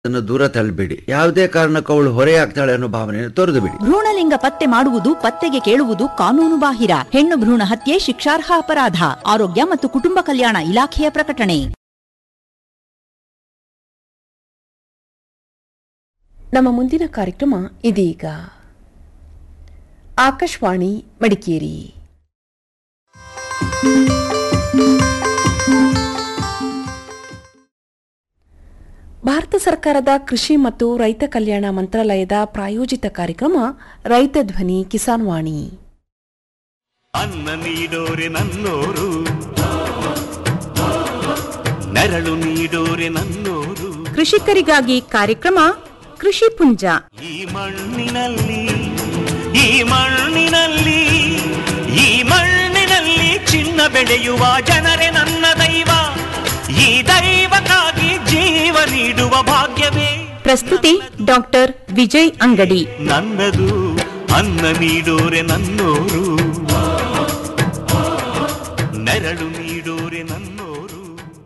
ಅದನ್ನು ದೂರ ತಳ್ಳಬೇಡಿ ಯಾವುದೇ ಕಾರಣಕ್ಕೂ ಅವಳು ಹೊರೆಯಾಗ್ತಾಳೆ ಅನ್ನೋ ಭಾವನೆಯನ್ನು ತೊರೆದು ಬಿಡಿ ಭ್ರೂಣಲಿಂಗ ಪತ್ತೆ ಮಾಡುವುದು ಪತ್ತೆಗೆ ಕೇಳುವುದು ಕಾನೂನು ಬಾಹಿರ ಹೆಣ್ಣು ಭ್ರೂಣ ಹತ್ಯೆ ಶಿಕ್ಷಾರ್ಹ ಅಪರಾಧ ಆರೋಗ್ಯ ಮತ್ತು ಕುಟುಂಬ ಕಲ್ಯಾಣ ಇಲಾಖೆಯ ಪ್ರಕಟಣೆ ನಮ್ಮ ಮುಂದಿನ ಕಾರ್ಯಕ್ರಮ ಇದೀಗ ಆಕಾಶವಾಣಿ ಮಡಿಕೇರಿ ಭಾರತ ಸರ್ಕಾರದ ಕೃಷಿ ಮತ್ತು ರೈತ ಕಲ್ಯಾಣ ಮಂತ್ರಾಲಯದ ಪ್ರಾಯೋಜಿತ ಕಾರ್ಯಕ್ರಮ ರೈತ ಧ್ವನಿ ಕಿಸಾನ್ ವಾಣಿ ಅನ್ನ ನೀಡೋರೆ ನನ್ನೋರು ನೆರಳು ನೀಡೋರೆ ನನ್ನೋರು ಕೃಷಿಕರಿಗಾಗಿ ಕಾರ್ಯಕ್ರಮ ಕೃಷಿ ಪುಂಜ ಈ ಮಣ್ಣಿನಲ್ಲಿ ಈ ಮಣ್ಣಿನಲ್ಲಿ ಈ ಮಣ್ಣಿನಲ್ಲಿ ಚಿನ್ನ ಬೆಳೆಯುವ ಜನರೇ ನನ್ನ ದೈವ ಈ ದೈವಕ್ಕಾಗಿ ಜೀವ ನೀಡುವ ಭಾಗ್ಯವೇ ಪ್ರಸ್ತುತಿ ಡಾಕ್ಟರ್ ವಿಜಯ್ ಅಂಗಡಿ ನನ್ನದು ಅನ್ನ ನೀಡೋರೆ ನನ್ನೋರು ನೆರಳು ನೀಡೋರೆ ನನ್ನೋರು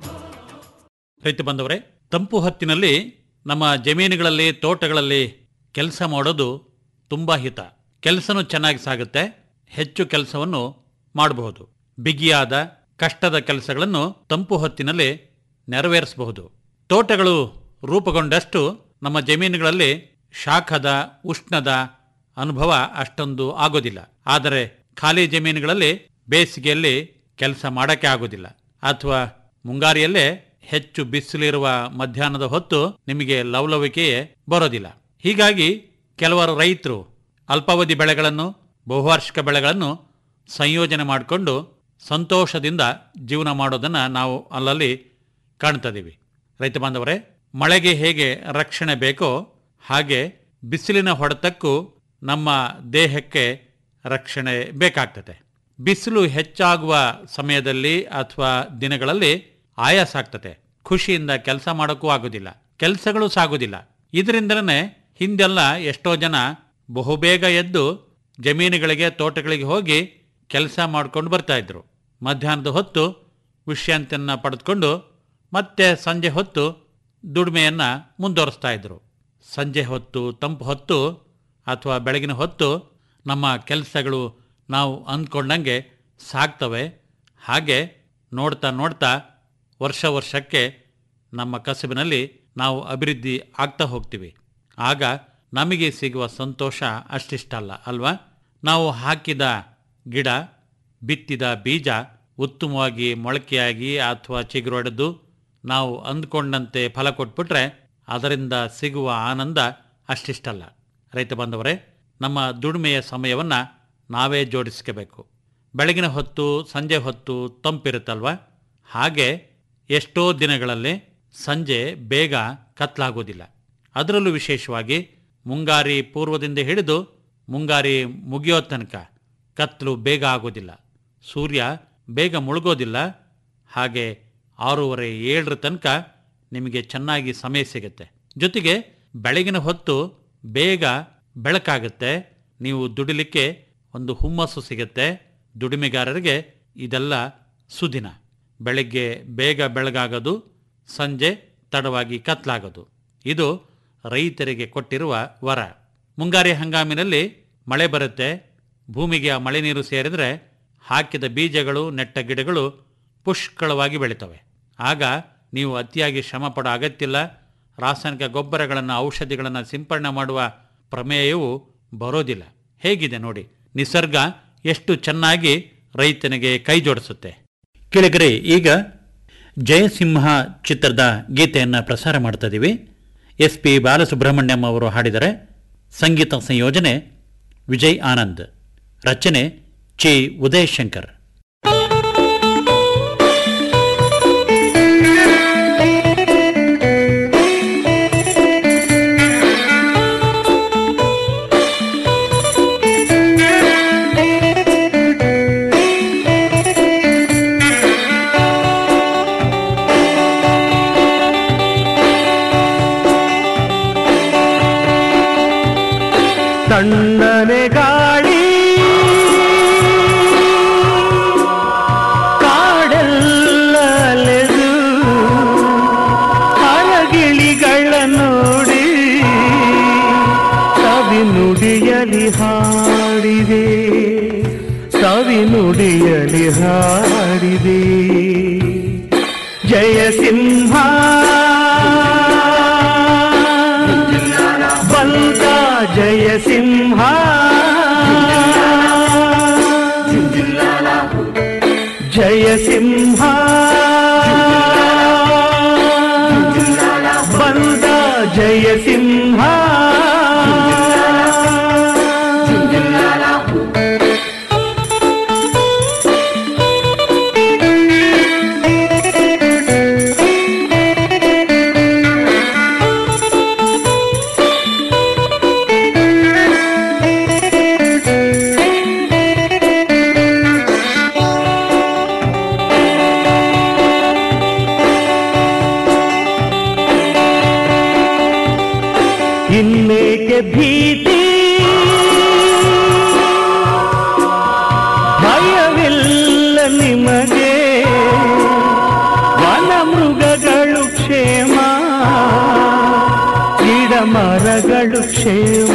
ರೈತ ಬಂದವರೇ ತಂಪು ಹೊತ್ತಿನಲ್ಲಿ ನಮ್ಮ ಜಮೀನುಗಳಲ್ಲಿ ತೋಟಗಳಲ್ಲಿ ಕೆಲಸ ಮಾಡೋದು ತುಂಬ ಹಿತ ಕೆಲಸನೂ ಚೆನ್ನಾಗಿ ಸಾಗುತ್ತೆ ಹೆಚ್ಚು ಕೆಲಸವನ್ನು ಮಾಡಬಹುದು ಬಿಗಿಯಾದ ಕಷ್ಟದ ಕೆಲಸಗಳನ್ನು ತಂಪು ಹೊತ್ತಿನಲ್ಲಿ ನೆರವೇರಿಸಬಹುದು ತೋಟಗಳು ರೂಪುಗೊಂಡಷ್ಟು ನಮ್ಮ ಜಮೀನುಗಳಲ್ಲಿ ಶಾಖದ ಉಷ್ಣದ ಅನುಭವ ಅಷ್ಟೊಂದು ಆಗೋದಿಲ್ಲ ಆದರೆ ಖಾಲಿ ಜಮೀನುಗಳಲ್ಲಿ ಬೇಸಿಗೆಯಲ್ಲಿ ಕೆಲಸ ಮಾಡೋಕ್ಕೆ ಆಗೋದಿಲ್ಲ ಅಥವಾ ಮುಂಗಾರಿಯಲ್ಲೇ ಹೆಚ್ಚು ಬಿಸಿಲಿರುವ ಮಧ್ಯಾಹ್ನದ ಹೊತ್ತು ನಿಮಗೆ ಲವಲವಿಕೆಯೇ ಬರೋದಿಲ್ಲ ಹೀಗಾಗಿ ಕೆಲವರು ರೈತರು ಅಲ್ಪಾವಧಿ ಬೆಳೆಗಳನ್ನು ಬಹುವಾರ್ಷಿಕ ಬೆಳೆಗಳನ್ನು ಸಂಯೋಜನೆ ಮಾಡಿಕೊಂಡು ಸಂತೋಷದಿಂದ ಜೀವನ ಮಾಡೋದನ್ನು ನಾವು ಅಲ್ಲಲ್ಲಿ ಕಾಣ್ತಿದ್ದೀವಿ ರೈತ ಬಾಂಧವರೇ ಮಳೆಗೆ ಹೇಗೆ ರಕ್ಷಣೆ ಬೇಕೋ ಹಾಗೆ ಬಿಸಿಲಿನ ಹೊಡೆತಕ್ಕೂ ನಮ್ಮ ದೇಹಕ್ಕೆ ರಕ್ಷಣೆ ಬೇಕಾಗ್ತದೆ ಬಿಸಿಲು ಹೆಚ್ಚಾಗುವ ಸಮಯದಲ್ಲಿ ಅಥವಾ ದಿನಗಳಲ್ಲಿ ಆಯಾಸ ಆಗ್ತದೆ ಖುಷಿಯಿಂದ ಕೆಲಸ ಮಾಡೋಕ್ಕೂ ಆಗೋದಿಲ್ಲ ಕೆಲಸಗಳು ಸಾಗೋದಿಲ್ಲ ಇದರಿಂದಲೇ ಹಿಂದೆಲ್ಲ ಎಷ್ಟೋ ಜನ ಬಹುಬೇಗ ಎದ್ದು ಜಮೀನುಗಳಿಗೆ ತೋಟಗಳಿಗೆ ಹೋಗಿ ಕೆಲಸ ಮಾಡ್ಕೊಂಡು ಬರ್ತಾ ಇದ್ರು ಮಧ್ಯಾಹ್ನದ ಹೊತ್ತು ವಿಶ್ರಾಂತಿಯನ್ನು ಪಡೆದುಕೊಂಡು ಮತ್ತೆ ಸಂಜೆ ಹೊತ್ತು ದುಡಿಮೆಯನ್ನು ಮುಂದುವರಿಸ್ತಾ ಇದ್ರು ಸಂಜೆ ಹೊತ್ತು ತಂಪು ಹೊತ್ತು ಅಥವಾ ಬೆಳಗಿನ ಹೊತ್ತು ನಮ್ಮ ಕೆಲಸಗಳು ನಾವು ಅಂದ್ಕೊಂಡಂಗೆ ಸಾಗ್ತವೆ ಹಾಗೆ ನೋಡ್ತಾ ನೋಡ್ತಾ ವರ್ಷ ವರ್ಷಕ್ಕೆ ನಮ್ಮ ಕಸುಬಿನಲ್ಲಿ ನಾವು ಅಭಿವೃದ್ಧಿ ಆಗ್ತಾ ಹೋಗ್ತೀವಿ ಆಗ ನಮಗೆ ಸಿಗುವ ಸಂತೋಷ ಅಷ್ಟಿಷ್ಟಲ್ಲ ಅಲ್ವಾ ನಾವು ಹಾಕಿದ ಗಿಡ ಬಿತ್ತಿದ ಬೀಜ ಉತ್ತಮವಾಗಿ ಮೊಳಕೆಯಾಗಿ ಅಥವಾ ಚಿಗುರೊಡೆದು ನಾವು ಅಂದ್ಕೊಂಡಂತೆ ಫಲ ಕೊಟ್ಬಿಟ್ರೆ ಅದರಿಂದ ಸಿಗುವ ಆನಂದ ಅಷ್ಟಿಷ್ಟಲ್ಲ ರೈತ ಬಾಂಧವರೇ ನಮ್ಮ ದುಡಿಮೆಯ ಸಮಯವನ್ನು ನಾವೇ ಜೋಡಿಸ್ಕೋಬೇಕು ಬೆಳಗಿನ ಹೊತ್ತು ಸಂಜೆ ಹೊತ್ತು ತಂಪಿರುತ್ತಲ್ವ ಹಾಗೆ ಎಷ್ಟೋ ದಿನಗಳಲ್ಲಿ ಸಂಜೆ ಬೇಗ ಕತ್ಲಾಗೋದಿಲ್ಲ ಅದರಲ್ಲೂ ವಿಶೇಷವಾಗಿ ಮುಂಗಾರಿ ಪೂರ್ವದಿಂದ ಹಿಡಿದು ಮುಂಗಾರಿ ಮುಗಿಯೋ ತನಕ ಕತ್ತಲು ಬೇಗ ಆಗೋದಿಲ್ಲ ಸೂರ್ಯ ಬೇಗ ಮುಳುಗೋದಿಲ್ಲ ಹಾಗೆ ಆರೂವರೆ ಏಳರ ತನಕ ನಿಮಗೆ ಚೆನ್ನಾಗಿ ಸಮಯ ಸಿಗುತ್ತೆ ಜೊತೆಗೆ ಬೆಳಗಿನ ಹೊತ್ತು ಬೇಗ ಬೆಳಕಾಗುತ್ತೆ ನೀವು ದುಡಿಲಿಕ್ಕೆ ಒಂದು ಹುಮ್ಮಸ್ಸು ಸಿಗುತ್ತೆ ದುಡಿಮೆಗಾರರಿಗೆ ಇದೆಲ್ಲ ಸುದಿನ ಬೆಳಗ್ಗೆ ಬೇಗ ಬೆಳಗಾಗೋದು ಸಂಜೆ ತಡವಾಗಿ ಕತ್ಲಾಗೋದು ಇದು ರೈತರಿಗೆ ಕೊಟ್ಟಿರುವ ವರ ಮುಂಗಾರಿ ಹಂಗಾಮಿನಲ್ಲಿ ಮಳೆ ಬರುತ್ತೆ ಭೂಮಿಗೆ ಆ ಮಳೆ ನೀರು ಸೇರಿದರೆ ಹಾಕಿದ ಬೀಜಗಳು ನೆಟ್ಟ ಗಿಡಗಳು ಪುಷ್ಕಳವಾಗಿ ಬೆಳಿತವೆ ಆಗ ನೀವು ಅತಿಯಾಗಿ ಶ್ರಮ ಪಡೋ ಅಗತ್ಯವಿಲ್ಲ ರಾಸಾಯನಿಕ ಗೊಬ್ಬರಗಳನ್ನು ಔಷಧಿಗಳನ್ನು ಸಿಂಪಡಣೆ ಮಾಡುವ ಪ್ರಮೇಯವು ಬರೋದಿಲ್ಲ ಹೇಗಿದೆ ನೋಡಿ ನಿಸರ್ಗ ಎಷ್ಟು ಚೆನ್ನಾಗಿ ರೈತನಿಗೆ ಕೈ ಜೋಡಿಸುತ್ತೆ ಕೆಳಗರೆ ಈಗ ಜಯಸಿಂಹ ಚಿತ್ರದ ಗೀತೆಯನ್ನು ಪ್ರಸಾರ ಮಾಡ್ತಾ ಇದ್ದೀವಿ ಎಸ್ ಪಿ ಬಾಲಸುಬ್ರಹ್ಮಣ್ಯಂ ಅವರು ಹಾಡಿದರೆ ಸಂಗೀತ ಸಂಯೋಜನೆ ವಿಜಯ್ ಆನಂದ್ ರಚನೆ ಚಿ ಉದಯ್ ಶಂಕರ್ ತಣ್ಣನೆ ಗಾಳಿ ಕಾಡೆಲ್ಲ ಅಲೆದು ಹಳಗಿಳಿಗಳನ್ನು ನುಡಿಯಲಿ ಹಾಡಿದೆ ಸವಿ ನುಡಿಯಲಿ ಹಾಡಿದೆ ಜಯ ಸಿಂಹ ಬಂತ ಜಯ ಸಿಂಹ ಜಯ ಸಿಂಹ ಬಂದ ಜಯ ಸಿಂಹ ಇನ್ನೇಕೆ ಭೀತಿ ಭಯವಿಲ್ಲ ನಿಮಗೆ ವನ ಮೃಗಗಳು ಕ್ಷೇಮ ಗಿಡ ಮರಗಳು ಕ್ಷೇಮ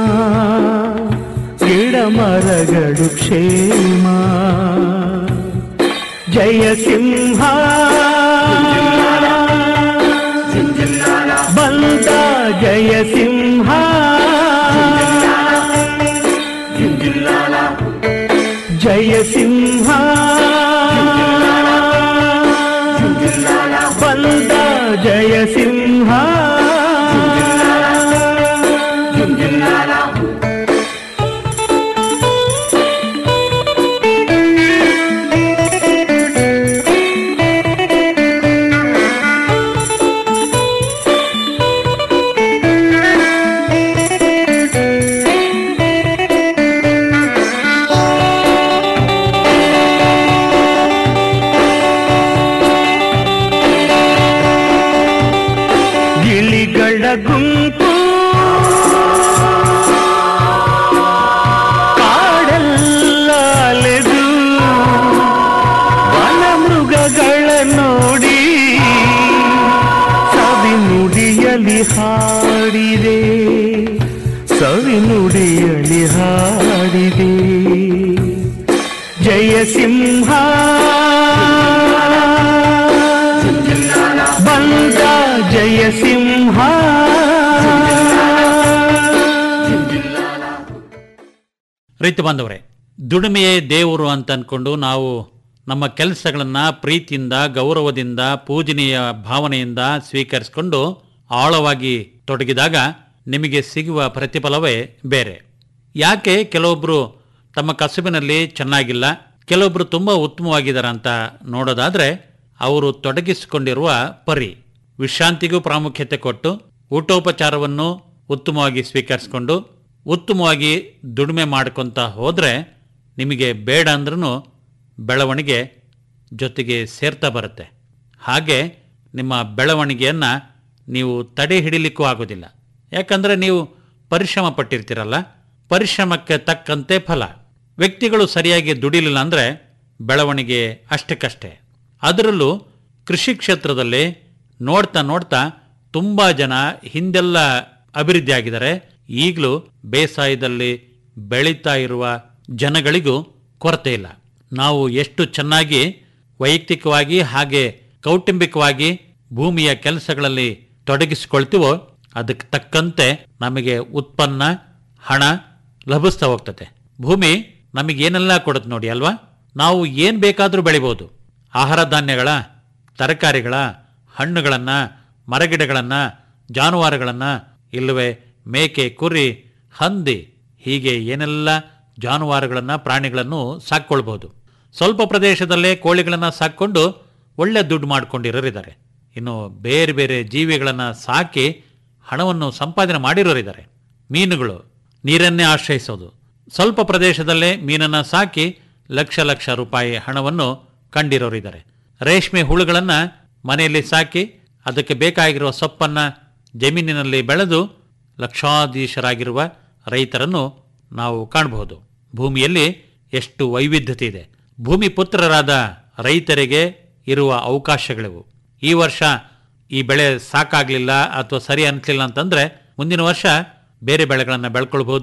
ಗಿಡ ಮರಗಳು ಕ್ಷೇಮ ಜಯ ಸಿಂಹ ಬಂದ ಜಯ ಸಿಂಹ ಜಯ ಸಿಂಹ ಬಂದ ಜಯ ಸಿಂಹ ಗಿಳಿಗಳ ಗುಂಪು ಕಾಡೆಲ್ಲ ಅಲೆದು ವನ ಮೃಗಗಳ ನೋಡಿ ಸವಿ ನುಡಿಯಲಿ ಹಾಡಿದೆ ಸವಿ ನುಡಿಯಲಿ ಹಾಡಿದೆ ಜಯ ಸಿಂಹ ಬಂದ ಜಯ ಸಿಂಹ ರೈತ ಬಾಂಧವರೇ ದುಡಿಮೆಯೇ ದೇವರು ಅಂತ ಅನ್ಕೊಂಡು ನಾವು ನಮ್ಮ ಕೆಲಸಗಳನ್ನು ಪ್ರೀತಿಯಿಂದ ಗೌರವದಿಂದ ಪೂಜನೀಯ ಭಾವನೆಯಿಂದ ಸ್ವೀಕರಿಸಿಕೊಂಡು ಆಳವಾಗಿ ತೊಡಗಿದಾಗ ನಿಮಗೆ ಸಿಗುವ ಪ್ರತಿಫಲವೇ ಬೇರೆ ಯಾಕೆ ಕೆಲವೊಬ್ಬರು ತಮ್ಮ ಕಸುಬಿನಲ್ಲಿ ಚೆನ್ನಾಗಿಲ್ಲ ಕೆಲವೊಬ್ಬರು ತುಂಬ ಉತ್ತಮವಾಗಿದ್ದಾರೆ ಅಂತ ನೋಡೋದಾದರೆ ಅವರು ತೊಡಗಿಸಿಕೊಂಡಿರುವ ಪರಿ ವಿಶ್ರಾಂತಿಗೂ ಪ್ರಾಮುಖ್ಯತೆ ಕೊಟ್ಟು ಊಟೋಪಚಾರವನ್ನು ಉತ್ತಮವಾಗಿ ಸ್ವೀಕರಿಸಿಕೊಂಡು ಉತ್ತಮವಾಗಿ ದುಡಿಮೆ ಮಾಡ್ಕೊತ ಹೋದರೆ ನಿಮಗೆ ಬೇಡ ಅಂದ್ರೂ ಬೆಳವಣಿಗೆ ಜೊತೆಗೆ ಸೇರ್ತಾ ಬರುತ್ತೆ ಹಾಗೆ ನಿಮ್ಮ ಬೆಳವಣಿಗೆಯನ್ನು ನೀವು ತಡೆ ಹಿಡಿಲಿಕ್ಕೂ ಆಗೋದಿಲ್ಲ ಯಾಕಂದರೆ ನೀವು ಪರಿಶ್ರಮ ಪಟ್ಟಿರ್ತೀರಲ್ಲ ಪರಿಶ್ರಮಕ್ಕೆ ತಕ್ಕಂತೆ ಫಲ ವ್ಯಕ್ತಿಗಳು ಸರಿಯಾಗಿ ದುಡಿಲಿಲ್ಲ ಅಂದರೆ ಬೆಳವಣಿಗೆ ಅಷ್ಟಕ್ಕಷ್ಟೇ ಅದರಲ್ಲೂ ಕೃಷಿ ಕ್ಷೇತ್ರದಲ್ಲಿ ನೋಡ್ತಾ ನೋಡ್ತಾ ತುಂಬ ಜನ ಹಿಂದೆಲ್ಲ ಅಭಿವೃದ್ಧಿ ಆಗಿದ್ದಾರೆ ಈಗಲೂ ಬೇಸಾಯದಲ್ಲಿ ಬೆಳೀತಾ ಇರುವ ಜನಗಳಿಗೂ ಕೊರತೆ ಇಲ್ಲ ನಾವು ಎಷ್ಟು ಚೆನ್ನಾಗಿ ವೈಯಕ್ತಿಕವಾಗಿ ಹಾಗೆ ಕೌಟುಂಬಿಕವಾಗಿ ಭೂಮಿಯ ಕೆಲಸಗಳಲ್ಲಿ ತೊಡಗಿಸಿಕೊಳ್ತೀವೋ ಅದಕ್ಕೆ ತಕ್ಕಂತೆ ನಮಗೆ ಉತ್ಪನ್ನ ಹಣ ಲಭಿಸ್ತಾ ಹೋಗ್ತದೆ ಭೂಮಿ ನಮಗೇನೆಲ್ಲ ಕೊಡುತ್ತೆ ನೋಡಿ ಅಲ್ವಾ ನಾವು ಏನು ಬೇಕಾದರೂ ಬೆಳಿಬೋದು ಆಹಾರ ಧಾನ್ಯಗಳ ತರಕಾರಿಗಳ ಹಣ್ಣುಗಳನ್ನು ಮರಗಿಡಗಳನ್ನು ಜಾನುವಾರುಗಳನ್ನು ಇಲ್ಲವೇ ಮೇಕೆ ಕುರಿ ಹಂದಿ ಹೀಗೆ ಏನೆಲ್ಲ ಜಾನುವಾರುಗಳನ್ನು ಪ್ರಾಣಿಗಳನ್ನು ಸಾಕ್ಕೊಳ್ಬೋದು ಸ್ವಲ್ಪ ಪ್ರದೇಶದಲ್ಲೇ ಕೋಳಿಗಳನ್ನು ಸಾಕ್ಕೊಂಡು ಒಳ್ಳೆ ದುಡ್ಡು ಮಾಡ್ಕೊಂಡಿರೋರಿದ್ದಾರೆ ಇನ್ನು ಬೇರೆ ಬೇರೆ ಜೀವಿಗಳನ್ನು ಸಾಕಿ ಹಣವನ್ನು ಸಂಪಾದನೆ ಮಾಡಿರೋರಿದ್ದಾರೆ ಮೀನುಗಳು ನೀರನ್ನೇ ಆಶ್ರಯಿಸೋದು ಸ್ವಲ್ಪ ಪ್ರದೇಶದಲ್ಲೇ ಮೀನನ್ನು ಸಾಕಿ ಲಕ್ಷ ಲಕ್ಷ ರೂಪಾಯಿ ಹಣವನ್ನು ಕಂಡಿರೋರಿದ್ದಾರೆ ರೇಷ್ಮೆ ಹುಳುಗಳನ್ನು ಮನೆಯಲ್ಲಿ ಸಾಕಿ ಅದಕ್ಕೆ ಬೇಕಾಗಿರುವ ಸೊಪ್ಪನ್ನು ಜಮೀನಿನಲ್ಲಿ ಬೆಳೆದು ಲಕ್ಷಾಧೀಶರಾಗಿರುವ ರೈತರನ್ನು ನಾವು ಕಾಣಬಹುದು ಭೂಮಿಯಲ್ಲಿ ಎಷ್ಟು ವೈವಿಧ್ಯತೆ ಇದೆ ಭೂಮಿ ಪುತ್ರರಾದ ರೈತರಿಗೆ ಇರುವ ಅವಕಾಶಗಳಿವು ಈ ವರ್ಷ ಈ ಬೆಳೆ ಸಾಕಾಗಲಿಲ್ಲ ಅಥವಾ ಸರಿ ಅನಿಸ್ಲಿಲ್ಲ ಅಂತಂದ್ರೆ ಮುಂದಿನ ವರ್ಷ ಬೇರೆ ಬೆಳೆಗಳನ್ನು ಬೆಳ್ಕೊಳ್ಬೋದು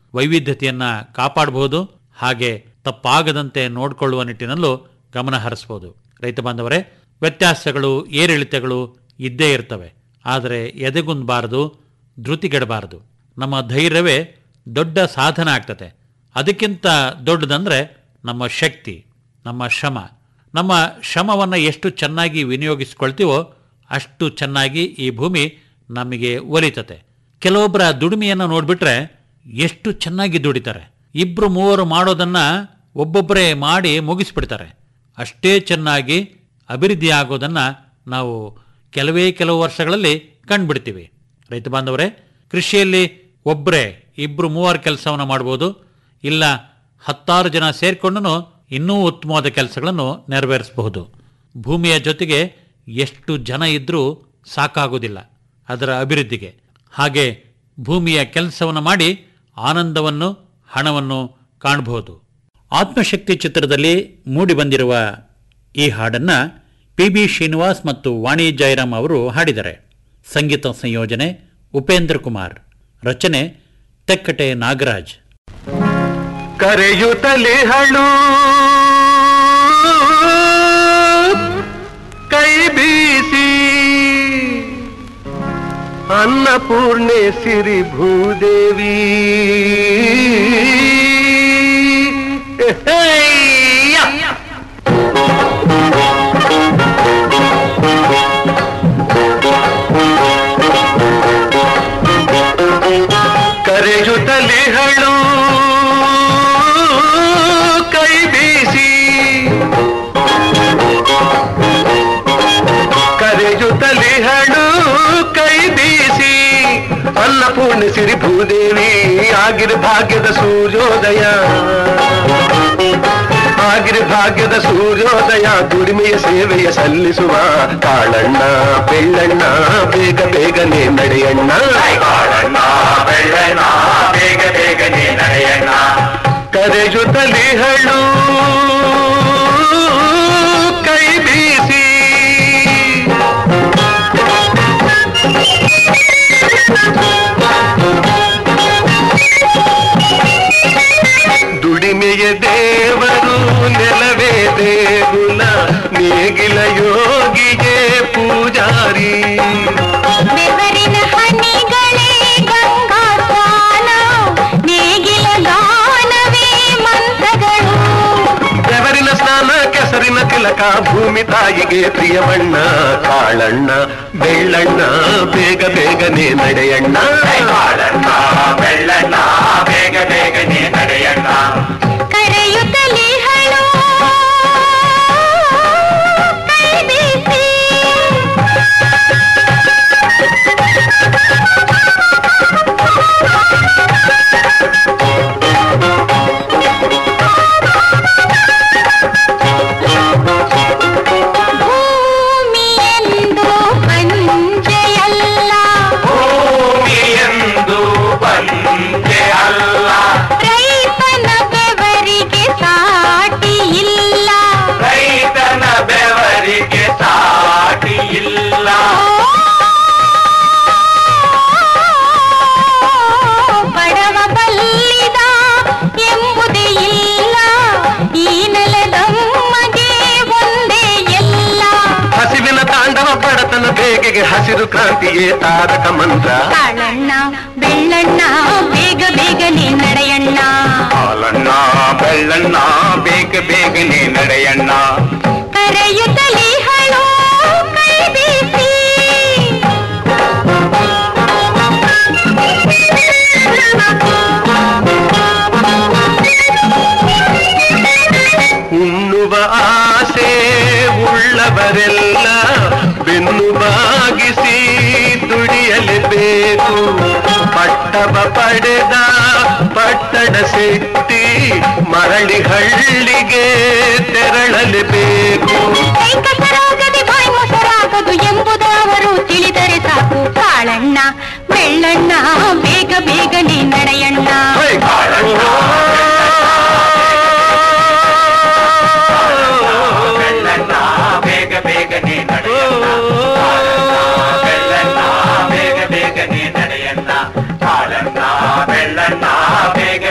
ವೈವಿಧ್ಯತೆಯನ್ನು ಕಾಪಾಡಬಹುದು ಹಾಗೆ ತಪ್ಪಾಗದಂತೆ ನೋಡಿಕೊಳ್ಳುವ ನಿಟ್ಟಿನಲ್ಲೂ ಗಮನ ಹರಿಸ್ಬೋದು ರೈತ ಬಾಂಧವರೇ ವ್ಯತ್ಯಾಸಗಳು ಏರಿಳಿತಗಳು ಇದ್ದೇ ಇರ್ತವೆ ಆದರೆ ಎದೆಗುಂದಬಾರದು ಧೃತಿಗೆಡಬಾರದು ನಮ್ಮ ಧೈರ್ಯವೇ ದೊಡ್ಡ ಸಾಧನ ಆಗ್ತದೆ ಅದಕ್ಕಿಂತ ದೊಡ್ಡದಂದ್ರೆ ನಮ್ಮ ಶಕ್ತಿ ನಮ್ಮ ಶ್ರಮ ನಮ್ಮ ಶ್ರಮವನ್ನು ಎಷ್ಟು ಚೆನ್ನಾಗಿ ವಿನಿಯೋಗಿಸ್ಕೊಳ್ತೀವೋ ಅಷ್ಟು ಚೆನ್ನಾಗಿ ಈ ಭೂಮಿ ನಮಗೆ ಒಲಿತತೆ ಕೆಲವೊಬ್ಬರ ದುಡಿಮೆಯನ್ನು ನೋಡಿಬಿಟ್ರೆ ಎಷ್ಟು ಚೆನ್ನಾಗಿ ದುಡಿತಾರೆ ಇಬ್ಬರು ಮೂವರು ಮಾಡೋದನ್ನ ಒಬ್ಬೊಬ್ಬರೇ ಮಾಡಿ ಮುಗಿಸ್ಬಿಡ್ತಾರೆ ಅಷ್ಟೇ ಚೆನ್ನಾಗಿ ಅಭಿವೃದ್ಧಿ ಆಗೋದನ್ನು ನಾವು ಕೆಲವೇ ಕೆಲವು ವರ್ಷಗಳಲ್ಲಿ ಕಂಡುಬಿಡ್ತೀವಿ ರೈತ ಬಾಂಧವರೇ ಕೃಷಿಯಲ್ಲಿ ಒಬ್ಬರೇ ಇಬ್ಬರು ಮೂವರು ಕೆಲಸವನ್ನು ಮಾಡ್ಬೋದು ಇಲ್ಲ ಹತ್ತಾರು ಜನ ಸೇರಿಕೊಂಡು ಇನ್ನೂ ಉತ್ತಮವಾದ ಕೆಲಸಗಳನ್ನು ನೆರವೇರಿಸಬಹುದು ಭೂಮಿಯ ಜೊತೆಗೆ ಎಷ್ಟು ಜನ ಇದ್ದರೂ ಸಾಕಾಗೋದಿಲ್ಲ ಅದರ ಅಭಿವೃದ್ಧಿಗೆ ಹಾಗೆ ಭೂಮಿಯ ಕೆಲಸವನ್ನು ಮಾಡಿ ಆನಂದವನ್ನು ಹಣವನ್ನು ಕಾಣಬಹುದು ಆತ್ಮಶಕ್ತಿ ಚಿತ್ರದಲ್ಲಿ ಮೂಡಿಬಂದಿರುವ ಈ ಹಾಡನ್ನು ಪಿ ಬಿ ಶ್ರೀನಿವಾಸ್ ಮತ್ತು ವಾಣಿ ಜಯರಾಮ್ ಅವರು ಹಾಡಿದ್ದಾರೆ ಸಂಗೀತ ಸಂಯೋಜನೆ ಉಪೇಂದ್ರ ಕುಮಾರ್ ರಚನೆ ತೆಕ್ಕಟೆ ನಾಗರಾಜ್ ಕರೆಯುತ್ತಲೇ ಹಳು ಕೈ ಬೀಸಿ ಅನ್ನಪೂರ್ಣೆ ಸಿರಿ ಭೂದೇವಿ ಹೇಯ್ಯ! ಕರೆಯುತ್ತಲೇ ಹಳು ಕೈ ಬೀಸಿ ಕರೆಯುತ್ತಲೇ ಹಳು ಕೈ ಬೀಸಿ ಅನ್ನಪೂರ್ಣ ಸಿರಿ ಭೂದೇವಿ ಆಗಿರ ಭಾಗ್ಯದ ಸೂರ್ಯೋದಯ ಆಗಿರ ಭಾಗ್ಯದ ಸೂರ್ಯೋದಯ ದುಡಿಮೆಯ ಸೇವೆಯ ಸಲ್ಲಿಸುವ ಕಾಳಣ್ಣ ಬೆಳ್ಳಣ್ಣ ಬೇಗ ಬೇಗನೆ ನಡೆಯಣ್ಣ ಕಾಳಣ್ಣ ಬೆಳ್ಳಣ್ಣ ಬೇಗ ಬೇಗನೆ ನಡೆಯಣ್ಣ ಕರೆಯುತ್ತಲೇ ಹಳು ಕೈ ಬೀಸಿ ದುಡಿಮೆಯ ದೇವರು ನೆಲವೇ ದೇಗುಲ ನೇಗಿಲ ಯೋಗಿಗೆ ಪೂಜಾರಿ ಬೆವರಿನ ಹನಿಗಳೇ ಗಂಗಾ ಸ್ನಾನ ನೇಗಿಲ ಗಾನವೇ ಮಂತ್ರಗಳು ಬೆವರಿನ ಸ್ನಾನ ಕೆಸರಿನ ತಿಲಕ ಭೂಮಿ ತಾಯಿಗೆ ಪ್ರಿಯವಣ್ಣ ಕಾಳಣ್ಣ ಬೆಳ್ಳಣ್ಣ ಬೇಗ ಬೇಗನೆ ನಡೆಯಣ್ಣ ಕಾಳಣ್ಣ ಬೆಳ್ಳಣ್ಣ ಬೇಗ ಬೇಗನೆ ನಡೆಯಣ್ಣ ಕರೆಯುತ್ತಲೇ ಹಳು ಕೈ ಬೀಸಿ ಭೂಮಿಯೆಂದು ಪಂಚೆಯಲ್ಲ ಭೂಮಿಯೆಂದು ಬಂದೆ ಅಲ್ಲ ರೈತನ ಬೆವರಿಗೆ ಸಾಟಿ ಇಲ್ಲ ರೈತನ ಬೆವರಿಗೆ ಸಾಟಿ ಇಲ್ಲ ಬಡವ ಬಲ್ಲಿದ ಎಂಬುದೇ ಇಲ್ಲ ಈ ನೆಲದಮ್ಮಗೆ ಒಂದೇ ಎಲ್ಲ ಹಸಿವಿನ ತಾಂಡವ ಬಡತನ ಬೇಗೆಗೆ ಹಸಿರು ಕ್ರಾಂತಿಯೇ ತಾರಕ ಮಂತ್ರ ಕಾಳಣ್ಣ ಬೆಳ್ಳಣ್ಣ ಬೇಗ ಬೇಗನೆ ನಡೆಯಣ್ಣ ಹಾಲಣ್ಣ ಬೆಳ್ಳಣ್ಣ ಬೇಗ ಬೇಗನೆ ನಡೆಯಣ್ಣ ಕರೆಯುತ್ತಲೇ ಹಳು ಕೈ ಬೀಸಿ ಉಣ್ಣುವ ಆಸೆ ಉಳ್ಳವರೆಲ್ಲ ಬೆನ್ನು ಬಾಗಿಸಿ ದುಡಿಯಲೇಬೇಕು ಪಟ್ಟವ ಪಡೆದ ಪಟ್ಟಣ ಶೆಟ್ಟಿ ಮರಳಿ ಹಳ್ಳಿಗೆ ತೆರಳಲೇಬೇಕು ಕೈ ಕಸರಾಗದೆ ಬಾಯಿ ಮೊಸರಾಗದು ಎಂಬುದು ಅವರು ತಿಳಿದರೆ ಸಾಕು ಕಾಳಣ್ಣ ಬೆಳ್ಳಣ್ಣ ಬೇಗ ಬೇಗನೆ ನಡೆಯಣ್ಣ ಹೈ ಕಾಳಣ್ಣ ಬೆಳ್ಳಣ್ಣ ಬೇಗ ಬೇಗನೆ ನಡೆಯಣ್ಣ ಬೆಳ್ಳಣ್ಣ ಬೇಗ ಬೇಗನೆ ನಡೆಯಣ್ಣ ಕಾಳಣ್ಣ ಬೆಳ್ಳಣ್ಣ ಬೇಗ